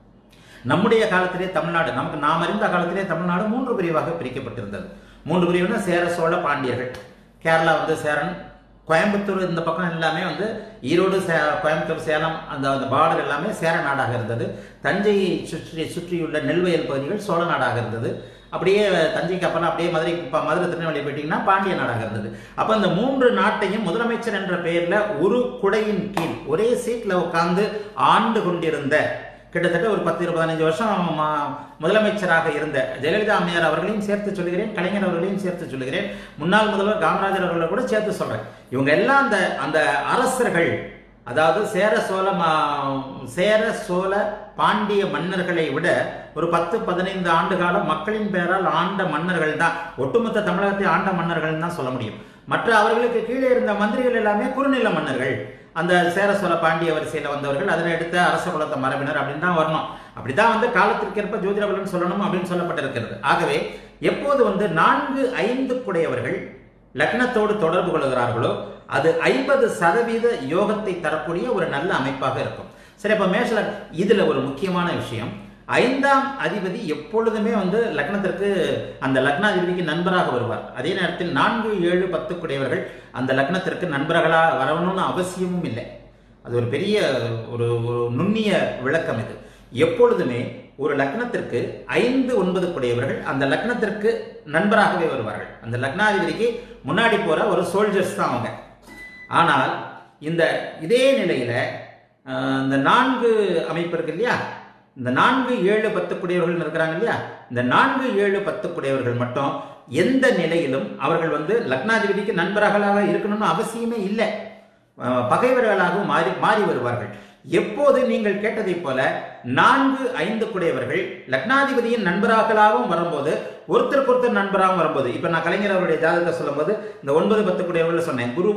நம்முடைய காலத்திலே தமிழ்நாடு நமக்கு நாம் அறிந்த காலத்திலே தமிழ்நாடு மூன்று பிரிவாக பிரிக்கப்பட்டிருந்தது மூன்று பிரிவுனா சேர சோழ பாண்டியர்கள் கேரளா வந்து சேரன் கோயம்புத்தூர் இந்த பக்கம் எல்லாமே வந்து ஈரோடு சே கோயம்புத்தூர் சேலம் அந்த அந்த பார்டர் எல்லாமே சேர நாடாக இருந்தது தஞ்சையை சுற்றி சுற்றியுள்ள நெல்வயல் பகுதிகள் சோழ நாடாக இருந்தது அப்படியே தஞ்சைக்கு அப்புறம் அப்படியே மதுரை இப்போ மதுரை திருநெல்வேலி போயிட்டீங்கன்னா பாண்டிய நாடாக இருந்தது அப்போ இந்த மூன்று நாட்டையும் முதலமைச்சர் என்ற பெயர்ல ஒரு குடையின் கீழ் ஒரே சீட்ல உட்கார்ந்து ஆண்டு கொண்டிருந்த கிட்டத்தட்ட ஒரு பத்து இருபது பதினஞ்சு வருஷம் ம- முதலமைச்சராக இருந்த ஜெயலலிதா அம்மையார் அவர்களையும் சேர்த்து சொல்லுகிறேன் கலைஞர் அவர்களையும் சேர்த்து சொல்லுகிறேன் முன்னாள் முதல்வர் காமராஜர் அவர்களை கூட சேர்த்து சொல்றேன் இவங்க எல்லாம் அந்த அந்த அரசர்கள் அதாவது சேர சோழ ம- சேர சோழ பாண்டிய மன்னர்களை விட ஒரு பத்து பதினைந்து ஆண்டு காலம் மக்களின் பெயரால் ஆண்ட மன்னர்கள் தான் ஒட்டுமொத்த தமிழகத்தை ஆண்ட மன்னர்கள் தான் சொல்ல முடியும் மற்ற அவர்களுக்கு கீழே இருந்த மந்திரிகள் எல்லாமே குறுநில மன்னர்கள் அந்த சேர சோழ பாண்டிய வரிசையில வந்தவர்கள் அதனை அடுத்த அரச குலத்த மரபினர் அப்படின்னு தான் வரணும் அப்படிதான் வந்து காலத்திற்கேற்ப ஜோதிட பலன் சொல்லணும் அப்படின்னு சொல்லப்பட்டிருக்கிறது ஆகவே எப்போது வந்து நான்கு ஐந்து குடையவர்கள் லக்னத்தோடு தொடர்பு கொள்கிறார்களோ அது ஐம்பது சதவீத யோகத்தை தரக்கூடிய ஒரு நல்ல அமைப்பாக இருக்கும் சரி அப்ப மேஷல இதுல ஒரு முக்கியமான விஷயம் ஐந்தாம் அதிபதி எப்பொழுதுமே வந்து லக்னத்திற்கு அந்த லக்னாதிபதிக்கு நண்பராக வருவார் அதே நேரத்தில் நான்கு ஏழு பத்து குடையவர்கள் அந்த லக்னத்திற்கு நண்பர்களா வரணும்னு அவசியமும் இல்லை அது ஒரு பெரிய ஒரு ஒரு நுண்ணிய விளக்கம் இது எப்பொழுதுமே ஒரு லக்னத்திற்கு ஐந்து ஒன்பது குடையவர்கள் அந்த லக்னத்திற்கு நண்பராகவே வருவார்கள் அந்த லக்னாதிபதிக்கு முன்னாடி போற ஒரு சோல்ஜர்ஸ் தான் அவங்க ஆனால் இந்த இதே நிலையில அஹ், இந்த நான்கு அமைப்பு இருக்கு இல்லையா இந்த நான்கு ஏழு பத்து குடையவர்கள் இருக்கிறாங்க இல்லையா இந்த நான்கு ஏழு பத்து குடையவர்கள் மட்டும் எந்த நிலையிலும் அவர்கள் வந்து லக்னாதிபதிக்கு நண்பர்களாக இருக்கணும்னு அவசியமே இல்லை அஹ், பகைவர்களாகவும் மாறி மாறி வருவார்கள் எப்போது நீங்கள் கேட்டதைப் போல நான்கு ஐந்து குடையவர்கள் லக்னாதிபதியின் நண்பர்களாகவும் வரும்போது ஒருத்தருக்கு ஒருத்தர் நண்பராகவும் வரும்போது இப்ப நான் கலைஞர் அவருடைய ஜாதகத்தை சொல்லும்போது இந்த ஒன்பது பத்து குடையவர்கள் சொன்னேன் குருவும்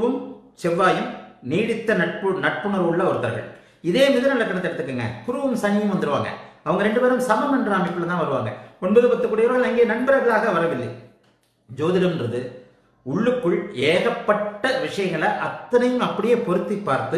செவ்வாயும் நீடித்த நட்பு நட்புணர்வு உள்ள ஒருத்தர்கள் இதே மிதுன லக்கணத்தை எடுத்துக்கோங்க குருவும் சனியும் வந்துருவாங்க அவங்க ரெண்டு பேரும் சமம் என்ற அமைப்பில் தான் வருவாங்க ஒன்பது பத்து கூடியவர்கள் அங்கே நண்பர்களாக வரவில்லை ஜோதிடம்ன்றது உள்ளுக்குள் ஏகப்பட்ட விஷயங்களை அத்தனையும் அப்படியே பொருத்தி பார்த்து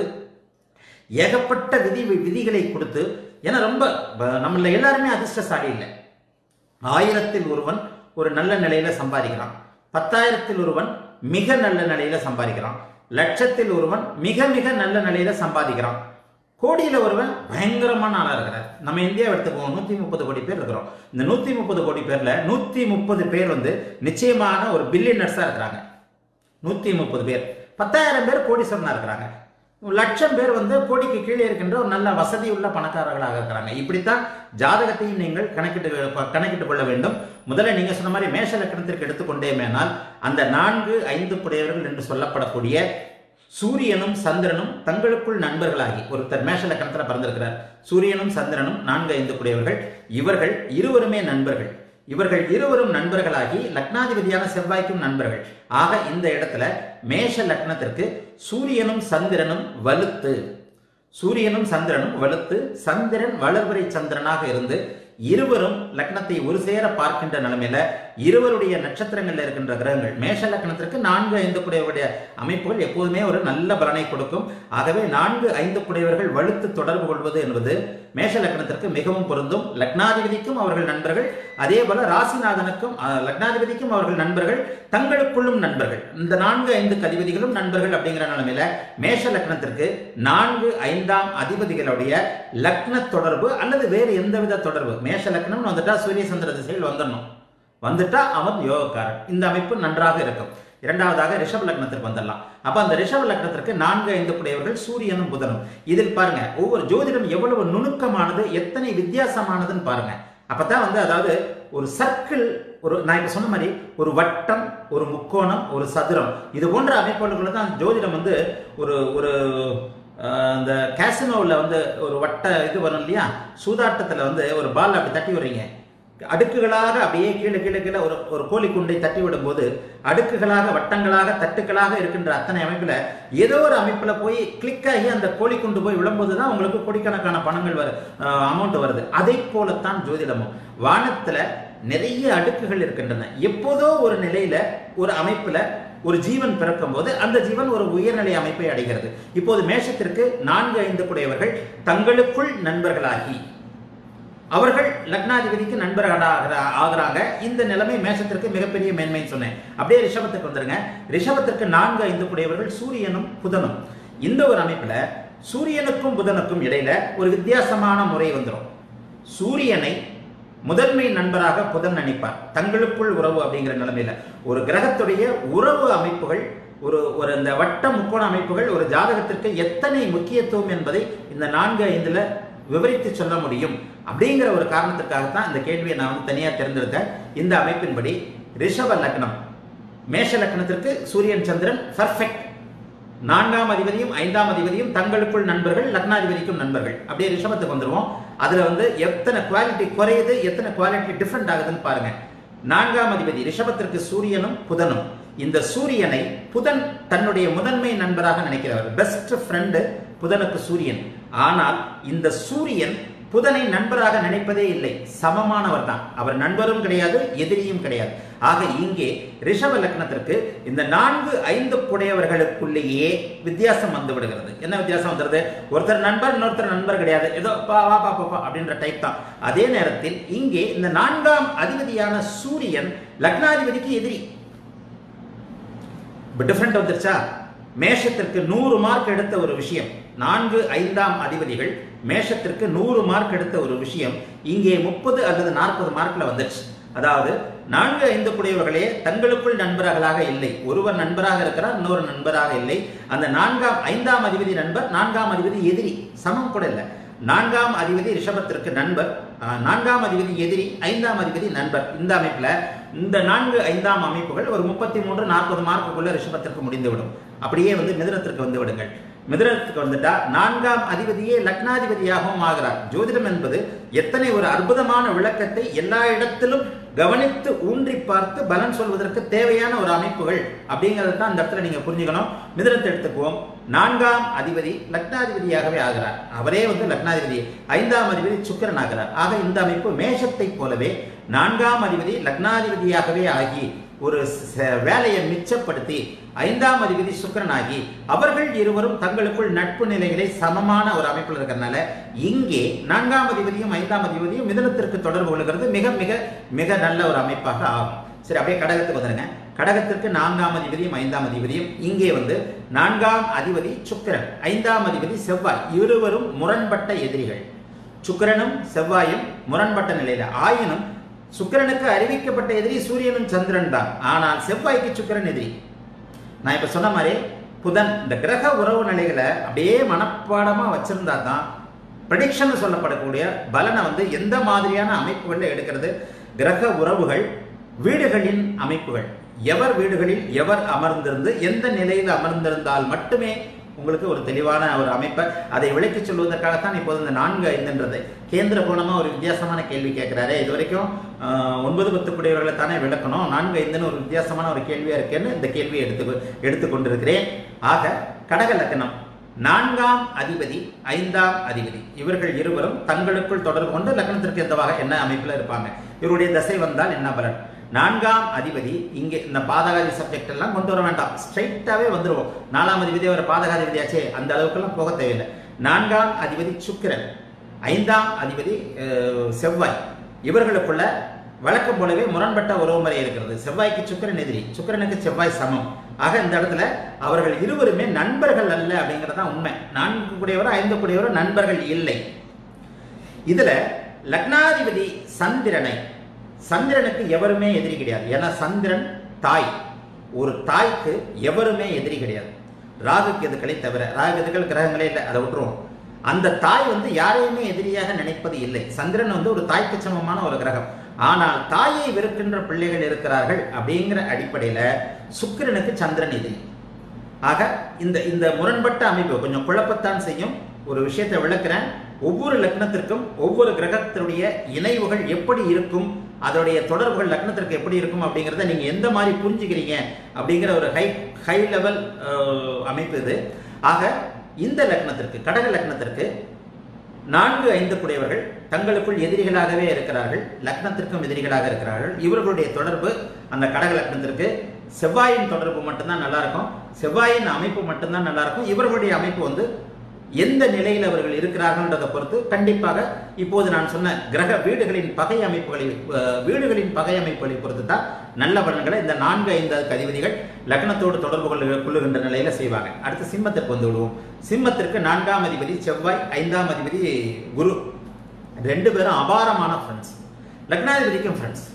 ஏகப்பட்ட விதி விதிகளை கொடுத்து ஏன்னா ரொம்ப ப- நம்மள எல்லாருமே அதிர்ஷ்டசாலி இல்லை ஆயிரத்தில் ஒருவன் ஒரு நல்ல நிலையில சம்பாதிக்கிறான் பத்தாயிரத்தில் ஒருவன் மிக நல்ல நிலையில சம்பாதிக்கிறான் லட்சத்தில் ஒருவன் மிக மிக நல்ல நிலையில சம்பாதிக்கிறான் கோடியில ஒருவன் பயங்கரமான ஆளா இருக்கிறார் நம்ம இந்தியாவை எடுத்துக்குவோம் நூத்தி முப்பது கோடி பேர் இருக்கிறோம் இந்த நூத்தி முப்பது கோடி பேர்ல நூத்தி முப்பது பேர் வந்து நிச்சயமான ஒரு பில்லியனர்ஸா இருக்கிறாங்க நூத்தி முப்பது பேர் பத்தாயிரம் பேர் கோடீஸ்வரனா இருக்கிறாங்க ஒரு லட்சம் பேர் வந்து கோடிக்கு கீழே இருக்கின்ற ஒரு நல்ல வசதி உள்ள பணக்காரர்களாக இருக்கிறாங்க இப்படித்தான் ஜாதகத்தையும் நீங்கள் கணக்கிட்டு கணக்கிட்டு கொள்ள வேண்டும் முதல்ல நீங்க சொன்ன மாதிரி மேஷ லக்கணத்திற்கு எடுத்துக்கொண்டேமேனால் அந்த நான்கு ஐந்து புடையவர்கள் என்று சொல்லப்படக்கூடிய சூரியனும் சந்திரனும் தங்களுக்குள் நண்பர்களாகி ஒருத்தர் மேஷ லக்கணத்துல பிறந்திருக்கிறார் சூரியனும் சந்திரனும் நான்கு ஐந்து புடையவர்கள் இவர்கள் இருவருமே நண்பர்கள் இவர்கள் இருவரும் நண்பர்களாகி லக்னாதிபதியான செவ்வாய்க்கும் நண்பர்கள் ஆக இந்த இடத்துல மேஷ லக்னத்திற்கு சூரியனும் சந்திரனும் வலுத்து சூரியனும் சந்திரனும் வலுத்து சந்திரன் வளர்வரை சந்திரனாக இருந்து இருவரும் லக்னத்தை ஒரு சேர பார்க்கின்ற நிலைமையில இருவருடைய நட்சத்திரங்கள்ல இருக்கின்ற கிரகங்கள் மேஷ லக்னத்திற்கு நான்கு ஐந்து குடையவருடைய அமைப்புகள் எப்போதுமே ஒரு நல்ல பலனை கொடுக்கும் ஆகவே நான்கு ஐந்து குடையவர்கள் வலுத்து தொடர்பு கொள்வது என்பது மேஷ லக்னத்திற்கு மிகவும் பொருந்தும் லக்னாதிபதிக்கும் அவர்கள் நண்பர்கள் அதே போல ராசிநாதனுக்கும் அஹ், லக்னாதிபதிக்கும் அவர்கள் நண்பர்கள் தங்களுக்குள்ளும் நண்பர்கள் இந்த நான்கு ஐந்து அதிபதிகளும் நண்பர்கள் அப்படிங்கிற நிலைமையில மேஷ லக்னத்திற்கு நான்கு ஐந்தாம் அதிபதிகளுடைய லக்ன தொடர்பு அல்லது வேறு எந்தவித தொடர்பு மேஷ லக்னம்னு வந்துட்டா சூரிய சந்திர திசையில் வந்துடணும் வந்துட்டா அவன் யோகக்காரன் இந்த அமைப்பு நன்றாக இருக்கும் இரண்டாவதாக ரிஷப லக்னத்திற்கு வந்துடலாம் அப்ப அந்த ரிஷப லக்னத்திற்கு நான்கு ஐந்து குடையவர்கள் சூரியனும் புதனும் இதில் பாருங்க ஒவ்வொரு ஜோதிடம் எவ்வளவு நுணுக்கமானது எத்தனை வித்தியாசமானதுன்னு பாருங்க அப்பதான் வந்து அதாவது ஒரு சர்க்கிள் ஒரு நான் இப்ப சொன்ன மாதிரி ஒரு வட்டம் ஒரு முக்கோணம் ஒரு சதுரம் இது போன்ற அமைப்புகளுக்குள்ள தான் ஜோதிடம் வந்து ஒரு ஒரு அஹ், இந்த கேசினோவில் வந்து ஒரு வட்ட இது வரும் இல்லையா சூதாட்டத்தில் வந்து ஒரு பால் அப்படி தட்டி விடுறீங்க அடுக்குகளாக அப்படியே கீழே கீழே கீழே ஒரு ஒரு கோழி குண்டை தட்டி விடும்போது அடுக்குகளாக வட்டங்களாக தட்டுக்களாக இருக்கின்ற அத்தனை அமைப்புல ஏதோ ஒரு அமைப்புல போய் கிளிக் ஆகி அந்த கோழி குண்டு போய் விழும்போது தான் உங்களுக்கு கோடிக்கணக்கான பணங்கள் வரு அமௌண்ட் வருது அதை போலத்தான் ஜோதிடமும் வானத்துல நிறைய அடுக்குகள் இருக்கின்றன எப்போதோ ஒரு நிலையில ஒரு அமைப்புல ஒரு ஜீவன் பிறக்கும் போது அந்த ஜீவன் ஒரு உயர்நிலை அமைப்பை அடைகிறது இப்போது மேஷத்திற்கு நான்கு ஐந்து குடையவர்கள் தங்களுக்குள் நண்பர்களாகி அவர்கள் லக்னாதிபதிக்கு நண்பர்களாக ஆகுறாங்க இந்த நிலைமை மேஷத்திற்கு மிகப்பெரிய மேன்மைன்னு சொன்னேன் அப்படியே ரிஷபத்துக்கு வந்துருங்க ரிஷபத்திற்கு நான்கு ஐந்து கூடியவர்கள் சூரியனும் புதனும் இந்த ஒரு அமைப்புல சூரியனுக்கும் புதனுக்கும் இடையில ஒரு வித்தியாசமான முறை வந்துடும் சூரியனை முதன்மை நண்பராக புதன் நினைப்பார் தங்களுக்குள் உறவு அப்படிங்கிற நிலைமையில ஒரு கிரகத்துடைய உறவு அமைப்புகள் ஒரு ஒரு இந்த வட்ட முக்கோண அமைப்புகள் ஒரு ஜாதகத்திற்கு எத்தனை முக்கியத்துவம் என்பதை இந்த நான்கு ஐந்துல விவரித்து சொல்ல முடியும் அப்படிங்கிற ஒரு காரணத்துக்காகத்தான் இந்த கேள்வியை நான் வந்து தனியாக தேர்ந்தெடுத்தேன் இந்த அமைப்பின்படி ரிஷப லக்னம் மேஷ லக்னத்திற்கு சூரியன் சந்திரன் பர்ஃபெக்ட் நான்காம் அதிபதியும் ஐந்தாம் அதிபதியும் தங்களுக்குள் நண்பர்கள் லக்னாதிபதிக்கும் நண்பர்கள் அப்படியே ரிஷபத்துக்கு வந்துருவோம் அதுல வந்து எத்தனை குவாலிட்டி குறையுது எத்தனை குவாலிட்டி டிஃப்ரெண்ட் ஆகுதுன்னு பாருங்க நான்காம் அதிபதி ரிஷபத்திற்கு சூரியனும் புதனும் இந்த சூரியனை புதன் தன்னுடைய முதன்மை நண்பராக நினைக்கிறவர் பெஸ்ட் ஃப்ரெண்டு புதனுக்கு சூரியன் ஆனால் இந்த சூரியன் புதனை நண்பராக நினைப்பதே இல்லை சமமானவர் தான் அவர் நண்பரும் கிடையாது எதிரியும் கிடையாது ஆக இங்கே ரிஷப லக்னத்திற்கு இந்த நான்கு ஐந்து புடையவர்களுக்குள்ளேயே வித்தியாசம் வந்து விடுகிறது என்ன வித்தியாசம் வந்துடுது ஒருத்தர் நண்பர் இன்னொருத்தர் நண்பர் கிடையாது ஏதோ பா வா பா பா, பா அப்படின்ற டைப் தான் அதே நேரத்தில் இங்கே இந்த நான்காம் அதிபதியான சூரியன் லக்னாதிபதிக்கு எதிரி இப்போ டிஃப்ரெண்ட் வந்துருச்சா மேஷத்திற்கு நூறு மார்க் எடுத்த ஒரு விஷயம் நான்கு ஐந்தாம் அதிபதிகள் மேஷத்திற்கு நூறு மார்க் எடுத்த ஒரு விஷயம் இங்கே முப்பது அல்லது நாற்பது மார்க்ல வந்துருச்சு அதாவது நான்கு ஐந்து குடையவர்களே தங்களுக்குள் நண்பர்களாக இல்லை ஒருவர் நண்பராக இருக்கிறார் இன்னொரு நண்பராக இல்லை அந்த நான்காம் ஐந்தாம் அதிபதி நண்பர் நான்காம் அதிபதி எதிரி சமம் கூட இல்லை நான்காம் அதிபதி ரிஷபத்திற்கு நண்பர் ஆஹ், நான்காம் அதிபதி எதிரி ஐந்தாம் அதிபதி நண்பர் இந்த அமைப்புல இந்த நான்கு ஐந்தாம் அமைப்புகள் ஒரு முப்பத்தி மூன்று நாற்பது மார்க்குக்குள்ள ரிஷபத்திற்கு முடிந்துவிடும் அப்படியே வந்து மிதுனத்திற்கு வந்து விடுங்கள் மிதுனத்துக்கு வந்துட்டா நான்காம் அதிபதியே லக்னாதிபதியாகவும் ஆகிறார் ஜோதிடம் என்பது எத்தனை ஒரு அற்புதமான விளக்கத்தை எல்லா இடத்திலும் கவனித்து ஊன்றி பார்த்து பலன் சொல்வதற்கு தேவையான ஒரு அமைப்புகள் அப்படிங்கிறது தான் இந்த இடத்துல நீங்க புரிஞ்சுக்கணும் மிதுனத்தை எடுத்துக்குவோம் நான்காம் அதிபதி லக்னாதிபதியாகவே ஆகிறார் அவரே வந்து லக்னாதிபதி ஐந்தாம் அதிபதி சுக்கிரன் ஆகிறார் ஆக இந்த அமைப்பு மேஷத்தை போலவே நான்காம் அதிபதி லக்னாதிபதியாகவே ஆகி ஒரு ச- வேலையை மிச்சப்படுத்தி ஐந்தாம் அதிபதி சுக்கிரனாகி அவர்கள் இருவரும் தங்களுக்குள் நட்பு நிலைகளை சமமான ஒரு அமைப்பில் இருக்கிறனால இங்கே நான்காம் அதிபதியும் ஐந்தாம் அதிபதியும் மிதனத்திற்கு தொடர்பு கொள்கிறது மிக மிக மிக நல்ல ஒரு அமைப்பாக ஆகும் சரி அப்படியே கடகத்துக்கு வந்துருங்க கடகத்திற்கு நான்காம் அதிபதியும் ஐந்தாம் அதிபதியும் இங்கே வந்து நான்காம் அதிபதி சுக்கிரன் ஐந்தாம் அதிபதி செவ்வாய் இருவரும் முரண்பட்ட எதிரிகள் சுக்கிரனும் செவ்வாயும் முரண்பட்ட நிலையில ஆயினும் சுக்கிரனுக்கு அறிவிக்கப்பட்ட எதிரி சூரியனும் சந்திரன் தான் ஆனால் செவ்வாய்க்கு சுக்கிரன் எதிரி நான் இப்ப சொன்ன மாதிரி புதன் இந்த கிரக உறவு நிலைகளை அப்படியே மனப்பாடமா வச்சிருந்தா தான் ப்ரெடிக்ஷன் சொல்லப்படக்கூடிய பலனை வந்து எந்த மாதிரியான அமைப்புகளில் எடுக்கிறது கிரக உறவுகள் வீடுகளின் அமைப்புகள் எவர் வீடுகளில் எவர் அமர்ந்திருந்து எந்த நிலையில் அமர்ந்திருந்தால் மட்டுமே உங்களுக்கு ஒரு தெளிவான ஒரு அமைப்பை அதை விளக்கி சொல்வதற்காகத்தான் இப்போது இந்த நான்கு ஐந்துன்றது கேந்திர கோணமா ஒரு வித்தியாசமான கேள்வி கேட்கிறாரு இது வரைக்கும் ஆஹ், ஒன்பது பத்து குடையவர்களை தானே விளக்கணும் நான்கு ஐந்துன்னு ஒரு வித்தியாசமான ஒரு கேள்வியா இருக்கேன்னு இந்த கேள்வியை எடுத்து எடுத்துக்கொண்டிருக்கிறேன் ஆக கடக லக்னம் நான்காம் அதிபதி ஐந்தாம் அதிபதி இவர்கள் இருவரும் தங்களுக்குள் தொடர்பு கொண்டு லக்னத்திற்கு எந்தவாக என்ன அமைப்பில் இருப்பாங்க இவருடைய தசை வந்தால் என்ன பலன் நான்காம் அதிபதி இங்கே இந்த பாதகாதி சப்ஜெக்ட் எல்லாம் கொண்டு வர வேண்டாம் ஸ்ட்ரைட்டாவே வந்துருவோம் நாலாம் அதிபதி ஒரு பாதகாதிபதியாச்சே அந்த அளவுக்கெல்லாம் போக தேவையில்லை நான்காம் அதிபதி சுக்கிரன் ஐந்தாம் அதிபதி அஹ், செவ்வாய் இவர்களுக்குள்ள வழக்கம் போலவே முரண்பட்ட உறவுமுறை இருக்கிறது செவ்வாய்க்கு சுக்கிரன் எதிரி சுக்கிரனுக்கு செவ்வாய் சமம் ஆக இந்த இடத்துல அவர்கள் இருவருமே நண்பர்கள் அல்ல அப்படிங்கிறது தான் உண்மை நான்கு கூடியவரும் ஐந்து கூடியவரும் நண்பர்கள் இல்லை இதுல லக்னாதிபதி சந்திரனை சந்திரனுக்கு எவருமே எதிரி கிடையாது ஏன்னா சந்திரன் தாய் ஒரு தாய்க்கு எவருமே எதிரி கிடையாது ராகு கேதுக்களை தவிர ராகு கேதுக்கள் கிரகங்களே இல்லை அதை விட்டுருவோம் அந்த தாய் வந்து யாரையுமே எதிரியாக நினைப்பது இல்லை சந்திரன் வந்து ஒரு தாய்க்கு சமமான ஒரு கிரகம் ஆனால் தாயை வெறுக்கின்ற பிள்ளைகள் இருக்கிறார்கள் அப்படிங்கிற அடிப்படையில சுக்கிரனுக்கு சந்திரன் எதிரி ஆக இந்த இந்த முரண்பட்ட அமைப்பு கொஞ்சம் குழப்பத்தான் செய்யும் ஒரு விஷயத்தை விளக்குறேன் ஒவ்வொரு லக்னத்திற்கும் ஒவ்வொரு கிரகத்தினுடைய இணைவுகள் எப்படி இருக்கும் அதோடைய தொடர்புகள் லக்னத்திற்கு எப்படி இருக்கும் அப்படிங்கிறத நீங்க எந்த மாதிரி புரிஞ்சுக்கிறீங்க அப்படிங்கிற ஒரு ஹை ஹை லெவல் அமைப்பு இது ஆக இந்த லக்னத்திற்கு கடக லக்னத்திற்கு நான்கு ஐந்து குடையவர்கள் தங்களுக்குள் எதிரிகளாகவே இருக்கிறார்கள் லக்னத்திற்கும் எதிரிகளாக இருக்கிறார்கள் இவர்களுடைய தொடர்பு அந்த கடக லக்னத்திற்கு செவ்வாயின் தொடர்பு மட்டும்தான் நல்லா இருக்கும் செவ்வாயின் அமைப்பு மட்டும்தான் நல்லா இருக்கும் இவர்களுடைய அமைப்பு வந்து எந்த நிலையில் அவர்கள் இருக்கிறார்கள்ன்றதை பொறுத்து கண்டிப்பாக இப்போது நான் சொன்ன கிரக வீடுகளின் பகை அமைப்புகளை அஹ், வீடுகளின் பகை அமைப்புகளை பொறுத்து தான் நல்ல பலன்களை இந்த நான்கு ஐந்து அதிபதிகள் லக்னத்தோடு தொடர்பு கொள்ள கொள்ளுகின்ற நிலையில செய்வாங்க அடுத்து சிம்மத்திற்கு வந்து விடுவோம் சிம்மத்திற்கு நான்காம் அதிபதி செவ்வாய் ஐந்தாம் அதிபதி குரு ரெண்டு பேரும் அபாரமான ஃப்ரெண்ட்ஸ் லக்னாதிபதிக்கும் ஃப்ரெண்ட்ஸ்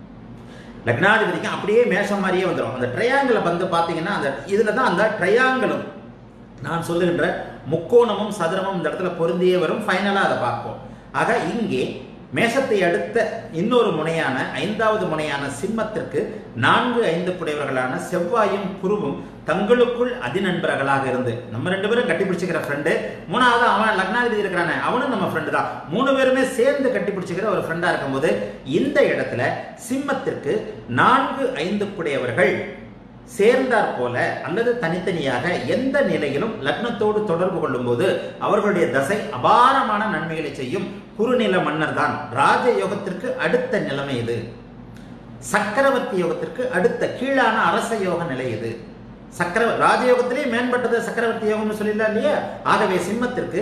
லக்னாதிபதிக்கும் அப்படியே மேஷம் மாதிரியே வந்துடும் அந்த ட்ரையாங்கிளை வந்து பார்த்தீங்கன்னா அந்த இதில் தான் அந்த ட்ரையாங்கிளும் நான் சொல்லுகின்ற முக்கோணமும் சதுரமும் இந்த இடத்துல பொருந்தியே வரும் ஃபைனலாக அதை பார்ப்போம் ஆக இங்கே மேஷத்தை அடுத்த இன்னொரு முனையான ஐந்தாவது முனையான சிம்மத்திற்கு நான்கு ஐந்து குடையவர்களான செவ்வாயும் குருவும் தங்களுக்குள் அதிநண்பர்களாக இருந்து நம்ம ரெண்டு பேரும் கட்டி பிடிச்சிக்கிற ஃப்ரெண்டு மூணாவது அவன் லக்னாதிபதி இருக்கிறானே அவனும் நம்ம ஃப்ரெண்டு தான் மூணு பேருமே சேர்ந்து கட்டி பிடிச்சிக்கிற ஒரு ஃப்ரெண்டா இருக்கும்போது இந்த இடத்துல சிம்மத்திற்கு நான்கு ஐந்து குடையவர்கள் சேர்ந்தார் போல அல்லது தனித்தனியாக எந்த நிலையிலும் லக்னத்தோடு தொடர்பு கொள்ளும்போது அவர்களுடைய தசை அபாரமான நன்மைகளை செய்யும் குறுநில மன்னர் தான் ராஜ யோகத்திற்கு அடுத்த நிலைமை இது சக்கரவர்த்தி யோகத்திற்கு அடுத்த கீழான அரச யோக நிலை இது சக்கர ராஜயோகத்திலே மேம்பட்டது சக்கரவர்த்தி யோகம்னு சொல்லிடலாம் இல்லையா ஆகவே சிம்மத்திற்கு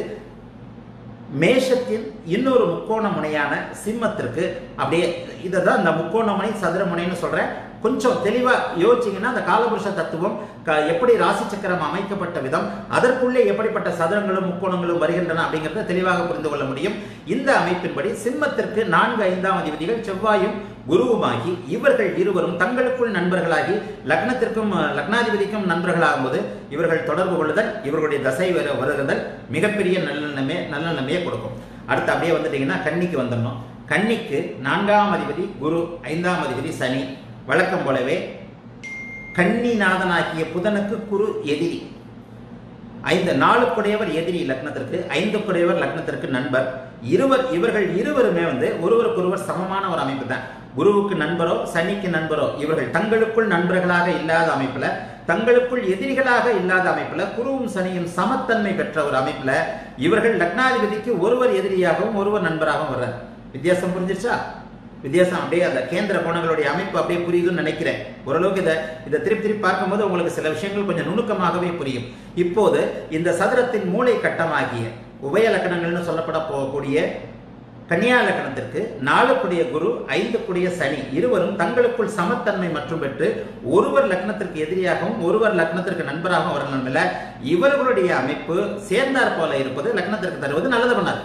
மேஷத்தின் இன்னொரு முக்கோண முனையான சிம்மத்திற்கு அப்படியே இதை தான் இந்த முக்கோண முனை சதுர முனைன்னு சொல்றேன் கொஞ்சம் தெளிவா யோசிச்சீங்கன்னா அந்த காலபுருஷ தத்துவம் க- எப்படி ராசி சக்கரம் அமைக்கப்பட்ட விதம் அதற்குள்ளே எப்படிப்பட்ட சதுரங்களும் முக்கோணங்களும் வருகின்றன அப்படிங்கிறத தெளிவாக புரிந்து கொள்ள முடியும் இந்த அமைப்பின்படி சிம்மத்திற்கு நான்கு ஐந்தாம் அதிபதிகள் செவ்வாயும் குருவுமாகி இவர்கள் இருவரும் தங்களுக்குள் நண்பர்களாகி லக்னத்திற்கும் அஹ், லக்னாதிபதிக்கும் நண்பர்களாகும் போது இவர்கள் தொடர்பு கொள்ளுதல் இவர்களுடைய தசை வரு- வருகுதல் மிகப்பெரிய நல்லெண்ணமே நல்லெண்ணமையை கொடுக்கும் அடுத்து அப்படியே வந்துட்டீங்கன்னா கன்னிக்கு வந்துடணும் கன்னிக்கு நான்காம் அதிபதி குரு ஐந்தாம் அதிபதி சனி வழக்கம் போலவே கன்னிநாதனாகிய புதனுக்கு குரு எதிரி ஐந்து நாலுக்குடையவர் எதிரி லக்னத்திற்கு ஐந்துக்குடையவர் லக்னத்திற்கு நண்பர் இருவர் இவர்கள் இருவருமே வந்து ஒருவருக்கொருவர் சமமான ஒரு அமைப்பு தான் குருவுக்கு நண்பரோ சனிக்கு நண்பரோ இவர்கள் தங்களுக்குள் நண்பர்களாக இல்லாத அமைப்புல தங்களுக்குள் எதிரிகளாக இல்லாத அமைப்புல குருவும் சனியும் சமத்தன்மை பெற்ற ஒரு அமைப்புல இவர்கள் லக்னாதிபதிக்கு ஒருவர் எதிரியாகவும் ஒருவர் நண்பராகவும் வர்றார் வித்தியாசம் புரிஞ்சிருச்சா வித்தியாசம் அப்படியே அந்த கேந்திர கோணங்களுடைய அமைப்பு அப்படியே புரியுதுன்னு நினைக்கிறேன் ஓரளவுக்கு இதை இதை திருப்பி திருப்பி பார்க்கும்போது உங்களுக்கு சில விஷயங்கள் கொஞ்சம் நுணுக்கமாகவே புரியும் இப்போது இந்த சதுரத்தின் மூளை கட்டமாகிய உபய லக்கணங்கள்னு சொல்லப்பட போகக்கூடிய கன்னியா லக்கணத்திற்கு நாலுக்குடைய குரு ஐந்துக்குடைய சனி இருவரும் தங்களுக்குள் சமத்தன்மை மற்றும் பெற்று ஒருவர் லக்னத்திற்கு எதிரியாகவும் ஒருவர் லக்னத்திற்கு நண்பராகவும் வரணும்ல இவர்களுடைய அமைப்பு சேர்ந்தார் போல இருப்பது லக்னத்திற்கு தருவது நல்லது பண்ணாது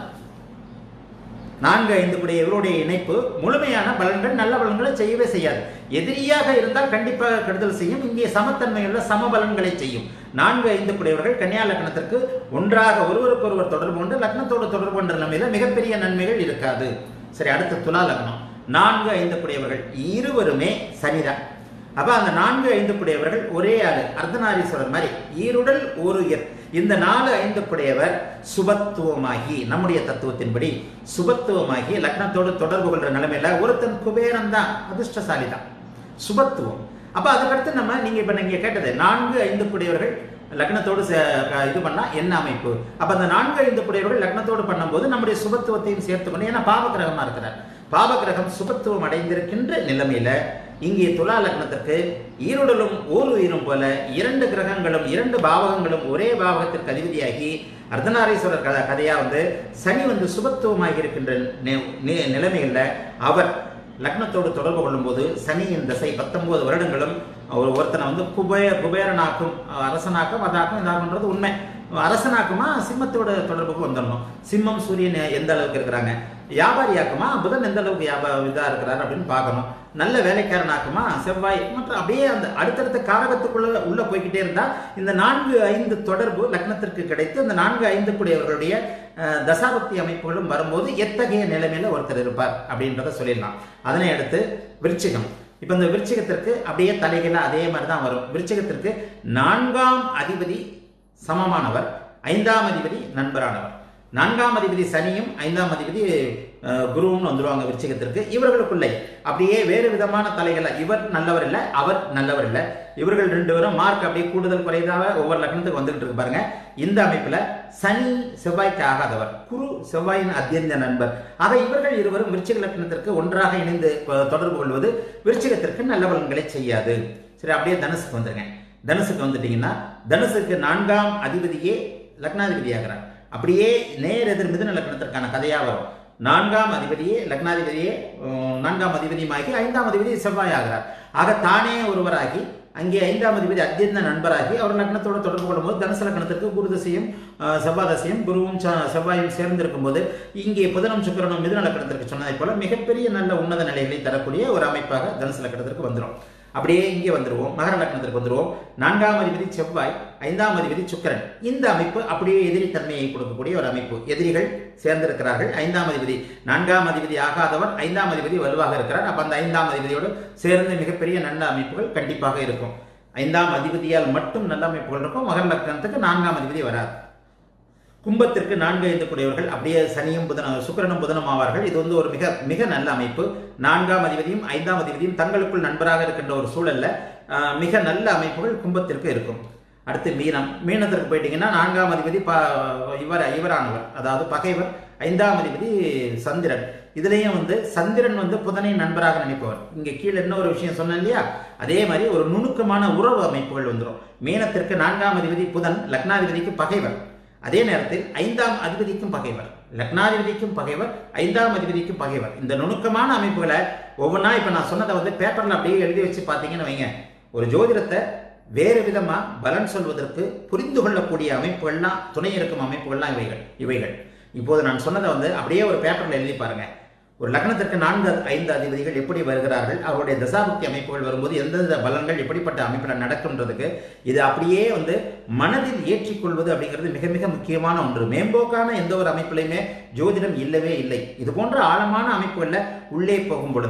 நான்கு ஐந்து கூடிய இவருடைய இணைப்பு முழுமையான பலன்கள் நல்ல பலன்களை செய்யவே செய்யாது எதிரியாக இருந்தால் கண்டிப்பாக கெடுதல் செய்யும் இங்கே சமத்தன்மையுள்ள சம பலன்களை செய்யும் நான்கு ஐந்து கூடியவர்கள் கன்னியா லக்னத்திற்கு ஒன்றாக ஒருவருக்கொருவர் தொடர்பு கொண்டு லக்னத்தோடு தொடர்பு கொண்ட நிலைமையில மிகப்பெரிய நன்மைகள் இருக்காது சரி அடுத்து துலா லக்னம் நான்கு ஐந்து கூடியவர்கள் இருவருமே சனிதான் அப்ப அந்த நான்கு ஐந்து கூடியவர்கள் ஒரே ஆளு அர்த்தநாரீஸ்வரர் மாதிரி ஈருடல் ஒரு உயர் இந்த நாலு ஐந்து கூடியவர் சுபத்துவமாகி நம்முடைய தத்துவத்தின்படி சுபத்துவமாகி லக்னத்தோடு தொடர்பு கொள்ற நிலைமையில ஒருத்தன் குபேரன் தான் அதிர்ஷ்டசாலி தான் சுபத்துவம் அப்ப அதுக்கடுத்து நம்ம நீங்க இப்ப நீங்க கேட்டது நான்கு ஐந்து கூடியவர்கள் லக்னத்தோடு சே- க- இது பண்ணா என்ன அமைப்பு அப்ப அந்த நான்கு ஐந்து கூடியவர்கள் லக்னத்தோடு பண்ணும்போது நம்முடைய சுபத்துவத்தையும் சேர்த்துக்கணும் ஏன்னா பாவகிரகமா இருக்கிறார் பாவகிரகம் சுபத்துவம் அடைந்திருக்கின்ற நிலைமையில இங்கே துலா லக்னத்திற்கு ஈருடலும் ஓர் உயிரும் போல இரண்டு கிரகங்களும் இரண்டு பாவகங்களும் ஒரே பாவகத்திற்கு அதிபதியாகி அர்த்தநாரீஸ்வரர் க- கதையா வந்து சனி வந்து சுபத்துவமாகி இருக்கின்ற நி- நி- நிலைமைகள்ல அவர் லக்னத்தோடு தொடர்பு கொள்ளும்போது சனியின் தசை பத்தொன்பது வருடங்களும் ஒரு ஒருத்தனை வந்து குபே குபேரனாக்கும் அரசனாக்கும் அதாக்கும் இதாக்குன்றது உண்மை அரசனாக்குமா சிம்மத்தோட தொடர்புக்கு வந்துடணும் சிம்மம் சூரியன் எந்த அளவுக்கு இருக்கிறாங்க வியாபாரியாக்குமா புதன் எந்த அளவுக்கு வியாபா இதா இருக்கிறார் அப்படின்னு பார்க்கணும் நல்ல வேலைக்காரனாக்குமா செவ்வாய் மற்றும் அப்படியே அந்த அடுத்தடுத்த காரகத்துக்குள்ள உள்ள போய்க்கிட்டே இருந்தா இந்த நான்கு ஐந்து தொடர்பு லக்னத்திற்கு கிடைத்து அந்த நான்கு ஐந்து கூடியவர்களுடைய அஹ், தசாபக்தி அமைப்புகளும் வரும்போது எத்தகைய நிலைமையில ஒருத்தர் இருப்பார் அப்படின்றத சொல்லிடலாம் அதனை அடுத்து விருச்சிகம் இப்ப இந்த விருச்சிகத்திற்கு அப்படியே தலைகீழ அதே மாதிரி தான் வரும் விருச்சிகத்திற்கு நான்காம் அதிபதி சமமானவர் ஐந்தாம் அதிபதி நண்பரானவர் நான்காம் அதிபதி சனியும் ஐந்தாம் அதிபதி அஹ், குருவும் வந்துருவாங்க விருச்சிகத்திற்கு இவர்களுக்குள்ளே அப்படியே வேறு விதமான தலைகள் இவர் நல்லவர் இல்லை அவர் நல்லவர் இல்லை இவர்கள் ரெண்டு பேரும் மார்க் அப்படியே கூடுதல் குறைதாக ஒவ்வொரு லக்னத்துக்கு வந்துகிட்டு இருக்கு பாருங்க இந்த அமைப்புல சனி செவ்வாய்க்கு ஆகாதவர் குரு செவ்வாயின் அத்தியந்த நண்பர் ஆக இவர்கள் இருவரும் விருச்சிக லக்னத்திற்கு ஒன்றாக இணைந்து அஹ், தொடர்பு கொள்வது விருச்சிகத்திற்கு நல்ல பலன்களை செய்யாது சரி அப்படியே தனுசுக்கு வந்துருங்க தனுசுக்கு வந்துட்டீங்கன்னா தனுசுக்கு நான்காம் அதிபதியே லக்னாதிபதி ஆகிறார் அப்படியே நேர் எதிர் மிதுன லக்னத்திற்கான கதையா வரும் நான்காம் அதிபதியே லக்னாதிபதியே உம், நான்காம் அதிபதியுமாகி ஐந்தாம் அதிபதி செவ்வாய் ஆகிறார் ஆக தானே ஒருவராகி அங்கே ஐந்தாம் அதிபதி அத்தியந்த நண்பராகி அவர் லக்னத்தோட தொடர்பு கொள்ளும்போது தனுசு லக்னத்திற்கு குரு தசையும் அஹ், செவ்வாய் தசையும் குருவும் ச- செவ்வாயும் சேர்ந்திருக்கும் போது இங்கே புதனும் சுக்கிரனும் மிதுன லக்னத்திற்கு சொன்னதை போல மிகப்பெரிய நல்ல உன்னத நிலைகளை தரக்கூடிய ஒரு அமைப்பாக தனுசு லக்னத்திற்கு வந்துடும் அப்படியே இங்கே வந்துருவோம் மகர லக்னத்திற்கு வந்துருவோம் நான்காம் அதிபதி செவ்வாய் ஐந்தாம் அதிபதி சுக்கிரன் இந்த அமைப்பு அப்படியே எதிரி தன்மையை கொடுக்கக்கூடிய ஒரு அமைப்பு எதிரிகள் சேர்ந்திருக்கிறார்கள் ஐந்தாம் அதிபதி நான்காம் அதிபதி ஆகாதவர் ஐந்தாம் அதிபதி வலுவாக இருக்கிறார் அப்ப அந்த ஐந்தாம் அதிபதியோடு சேர்ந்து மிகப்பெரிய நல்ல அமைப்புகள் கண்டிப்பாக இருக்கும் ஐந்தாம் அதிபதியால் மட்டும் நல்ல அமைப்புகள் இருக்கும் மகர லக்னத்துக்கு நான்காம் அதிபதி வராது கும்பத்திற்கு நான்கு ஐந்து கூடியவர்கள் அப்படியே சனியும் புதன சுக்கிரனும் புதனும் ஆவார்கள் இது வந்து ஒரு மிக மிக நல்ல அமைப்பு நான்காம் அதிபதியும் ஐந்தாம் அதிபதியும் தங்களுக்குள் நண்பராக இருக்கின்ற ஒரு சூழல்ல ஆஹ், மிக நல்ல அமைப்புகள் கும்பத்திற்கு இருக்கும் அடுத்து மீனம் மீனத்திற்கு போயிட்டீங்கன்னா நான்காம் அதிபதி ப இவர் இவரானவர் அதாவது பகைவர் ஐந்தாம் அதிபதி சந்திரன் இதுலயும் வந்து சந்திரன் வந்து புதனை நண்பராக நினைப்பவர் இங்க கீழே என்ன ஒரு விஷயம் சொன்னேன் இல்லையா அதே மாதிரி ஒரு நுணுக்கமான உறவு அமைப்புகள் வந்துடும் மீனத்திற்கு நான்காம் அதிபதி புதன் லக்னாதிபதிக்கு பகைவர் அதே நேரத்தில் ஐந்தாம் அதிபதிக்கும் பகைவர் லக்னாதிபதிக்கும் பகைவர் ஐந்தாம் அதிபதிக்கும் பகைவர் இந்த நுணுக்கமான அமைப்புகளை ஒவ்வொன்றா இப்போ நான் சொன்னதை வந்து பேப்பரில் அப்படியே எழுதி வச்சு பார்த்தீங்கன்னு வைங்க ஒரு ஜோதிடத்தை வேறு விதமா பலன் சொல்வதற்கு புரிந்து கொள்ளக்கூடிய அமைப்புகள்லாம் துணை இருக்கும் அமைப்புகள்லாம் இவைகள் இவைகள் இப்போது நான் சொன்னதை வந்து அப்படியே ஒரு பேப்பரில் எழுதி பாருங்க ஒரு லக்னத்திற்கு நான்கு ஐந்து அதிபதிகள் எப்படி வருகிறார்கள் அவருடைய தசாபக்தி அமைப்புகள் வரும்போது எந்தெந்த பலன்கள் எப்படிப்பட்ட அமைப்பில் நடக்கும்ன்றதுக்கு இது அப்படியே வந்து மனதில் ஏற்றிக்கொள்வது அப்படிங்கிறது மிக மிக முக்கியமான ஒன்று மேம்போக்கான எந்த ஒரு அமைப்பிலையுமே ஜோதிடம் இல்லவே இல்லை இது போன்ற ஆழமான அமைப்புகளில் உள்ளே போகும் பொழுது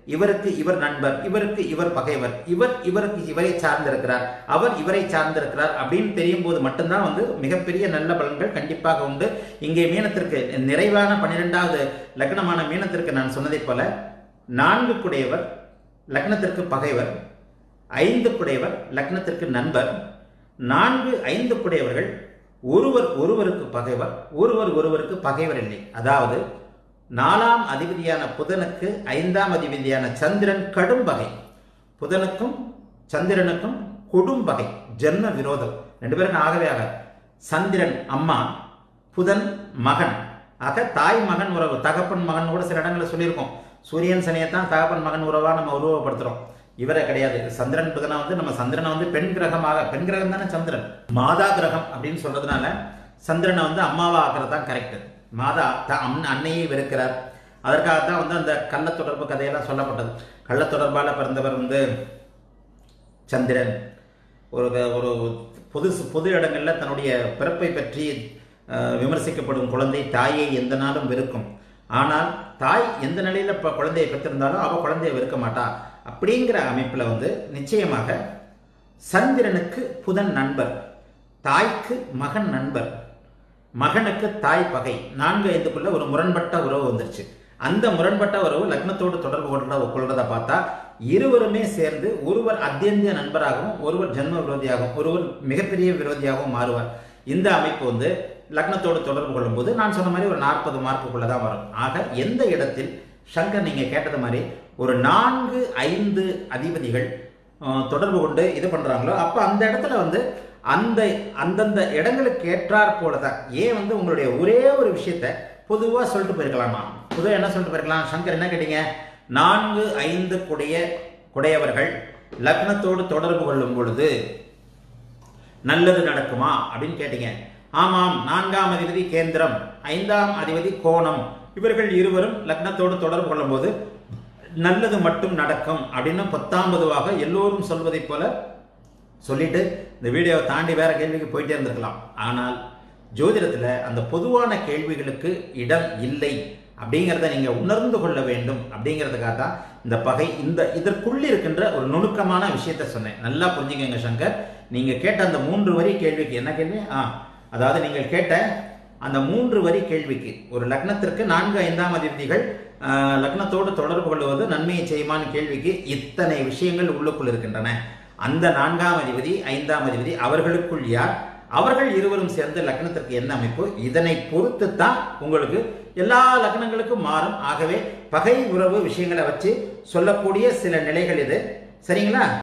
இவருக்கு இவர் நண்பர் இவருக்கு இவர் பகைவர் இவர் இவருக்கு இவரை சார்ந்திருக்கிறார் அவர் இவரை சார்ந்திருக்கிறார் அப்படின்னு தெரியும் போது மட்டும்தான் வந்து மிகப்பெரிய நல்ல பலன்கள் கண்டிப்பாக உண்டு இங்கே மீனத்திற்கு நிறைவான பன்னிரெண்டாவது லக்னமான மீனத்திற்கு நான் சொன்னதைப் போல நான்கு குடையவர் லக்னத்திற்கு பகைவர் ஐந்து குடையவர் லக்னத்திற்கு நண்பர் நான்கு ஐந்து குடையவர்கள் ஒருவர் ஒருவருக்கு பகைவர் ஒருவர் ஒருவருக்கு பகைவர் இல்லை அதாவது நாலாம் அதிபதியான புதனுக்கு ஐந்தாம் அதிபதியான சந்திரன் கடும் பகை புதனுக்கும் சந்திரனுக்கும் கொடும் பகை ஜென்ம விரோதம் ரெண்டு பேருக்கும் ஆகவே ஆக சந்திரன் அம்மா புதன் மகன் ஆக தாய் மகன் உறவு தகப்பன் மகன் கூட சில இடங்களில் சொல்லியிருக்கோம் சூரியன் சனியை தான் தகப்பன் மகன் உறவாக நம்ம உருவப்படுத்துகிறோம் இவரை கிடையாது சந்திரன் புதனை வந்து நம்ம சந்திரனை வந்து பெண் கிரகமாக பெண் கிரகம் தானே சந்திரன் மாதா கிரகம் அப்படின்னு சொல்றதுனால சந்திரனை வந்து அம்மாவா ஆக்குறது தான் கரெக்ட் மாதா த அம் அன்னையை வெறுக்கிறார் அதற்காகத்தான் வந்து அந்த கள்ள தொடர்பு கதையெல்லாம் சொல்லப்பட்டது கள்ள தொடர்பால் பிறந்தவர் வந்து சந்திரன் ஒரு ஒரு பொது பொது இடங்களில் தன்னுடைய பிறப்பை பற்றி அஹ், விமர்சிக்கப்படும் குழந்தை தாயை எந்த நாளும் வெறுக்கும் ஆனால் தாய் எந்த நிலையில் இப்போ குழந்தையை பெற்றிருந்தாலும் அவள் குழந்தையை வெறுக்க மாட்டா அப்படிங்கிற அமைப்பில் வந்து நிச்சயமாக சந்திரனுக்கு புதன் நண்பர் தாய்க்கு மகன் நண்பர் மகனுக்கு தாய் பகை நான்கு ஐந்துக்குள்ள ஒரு முரண்பட்ட உறவு வந்துருச்சு அந்த முரண்பட்ட உறவு லக்னத்தோடு தொடர்பு கொள்றத கொள்றத பார்த்தா இருவருமே சேர்ந்து ஒருவர் அத்தியந்திய நண்பராகவும் ஒருவர் ஜென்ம விரோதியாகவும் ஒருவர் மிகப்பெரிய விரோதியாகவும் மாறுவார் இந்த அமைப்பு வந்து லக்னத்தோடு தொடர்பு கொள்ளும்போது நான் சொன்ன மாதிரி ஒரு நாற்பது மார்க்குக்குள்ள தான் வரும் ஆக எந்த இடத்தில் சங்கர் நீங்க கேட்டது மாதிரி ஒரு நான்கு ஐந்து அதிபதிகள் அஹ், தொடர்பு கொண்டு இது பண்றாங்களோ அப்ப அந்த இடத்துல வந்து அந்த அந்தந்த இடங்களுக்கு ஏற்றாற் போல தான் ஏன் வந்து உங்களுடைய ஒரே ஒரு விஷயத்த பொதுவாக சொல்லிட்டு போயிருக்கலாமா பொதுவாக என்ன சொல்லிட்டு போயிருக்கலாம் சங்கர் என்ன கேட்டீங்க நான்கு ஐந்து குடைய குடையவர்கள் லக்னத்தோடு தொடர்பு கொள்ளும் பொழுது நல்லது நடக்குமா அப்படின்னு கேட்டீங்க ஆமாம் நான்காம் அதிபதி கேந்திரம் ஐந்தாம் அதிபதி கோணம் இவர்கள் இருவரும் லக்னத்தோடு தொடர்பு கொள்ளும்போது நல்லது மட்டும் நடக்கும் அப்படின்னு பத்தாம் பொதுவாக எல்லோரும் சொல்வதைப் போல சொல்லிட்டு இந்த வீடியோவை தாண்டி வேற கேள்விக்கு போயிட்டே இருந்திருக்கலாம் ஆனால் ஜோதிடத்தில் அந்த பொதுவான கேள்விகளுக்கு இடம் இல்லை அப்படிங்கிறத நீங்க உணர்ந்து கொள்ள வேண்டும் அப்படிங்கிறதுக்காக தான் இந்த பகை இந்த இதற்குள் இருக்கின்ற ஒரு நுணுக்கமான விஷயத்த சொன்னேன் நல்லா புரிஞ்சுக்கங்க சங்கர் நீங்க கேட்ட அந்த மூன்று வரி கேள்விக்கு என்ன கேள்வி ஆ அதாவது நீங்கள் கேட்ட அந்த மூன்று வரி கேள்விக்கு ஒரு லக்னத்திற்கு நான்கு ஐந்தாம் அதிபதிகள் ஆஹ், லக்னத்தோடு தொடர்பு கொள்வது நன்மையை செய்யுமான்னு கேள்விக்கு இத்தனை விஷயங்கள் உள்ளுக்குள் இருக்கின்றன அந்த நான்காம் அதிபதி ஐந்தாம் அதிபதி அவர்களுக்குள் யார் அவர்கள் இருவரும் சேர்ந்த லக்னத்திற்கு என்ன அமைப்பு இதனை பொறுத்து தான் உங்களுக்கு எல்லா லக்னங்களுக்கும் மாறும் ஆகவே பகை உறவு விஷயங்களை வச்சு சொல்லக்கூடிய சில நிலைகள் இது சரிங்களா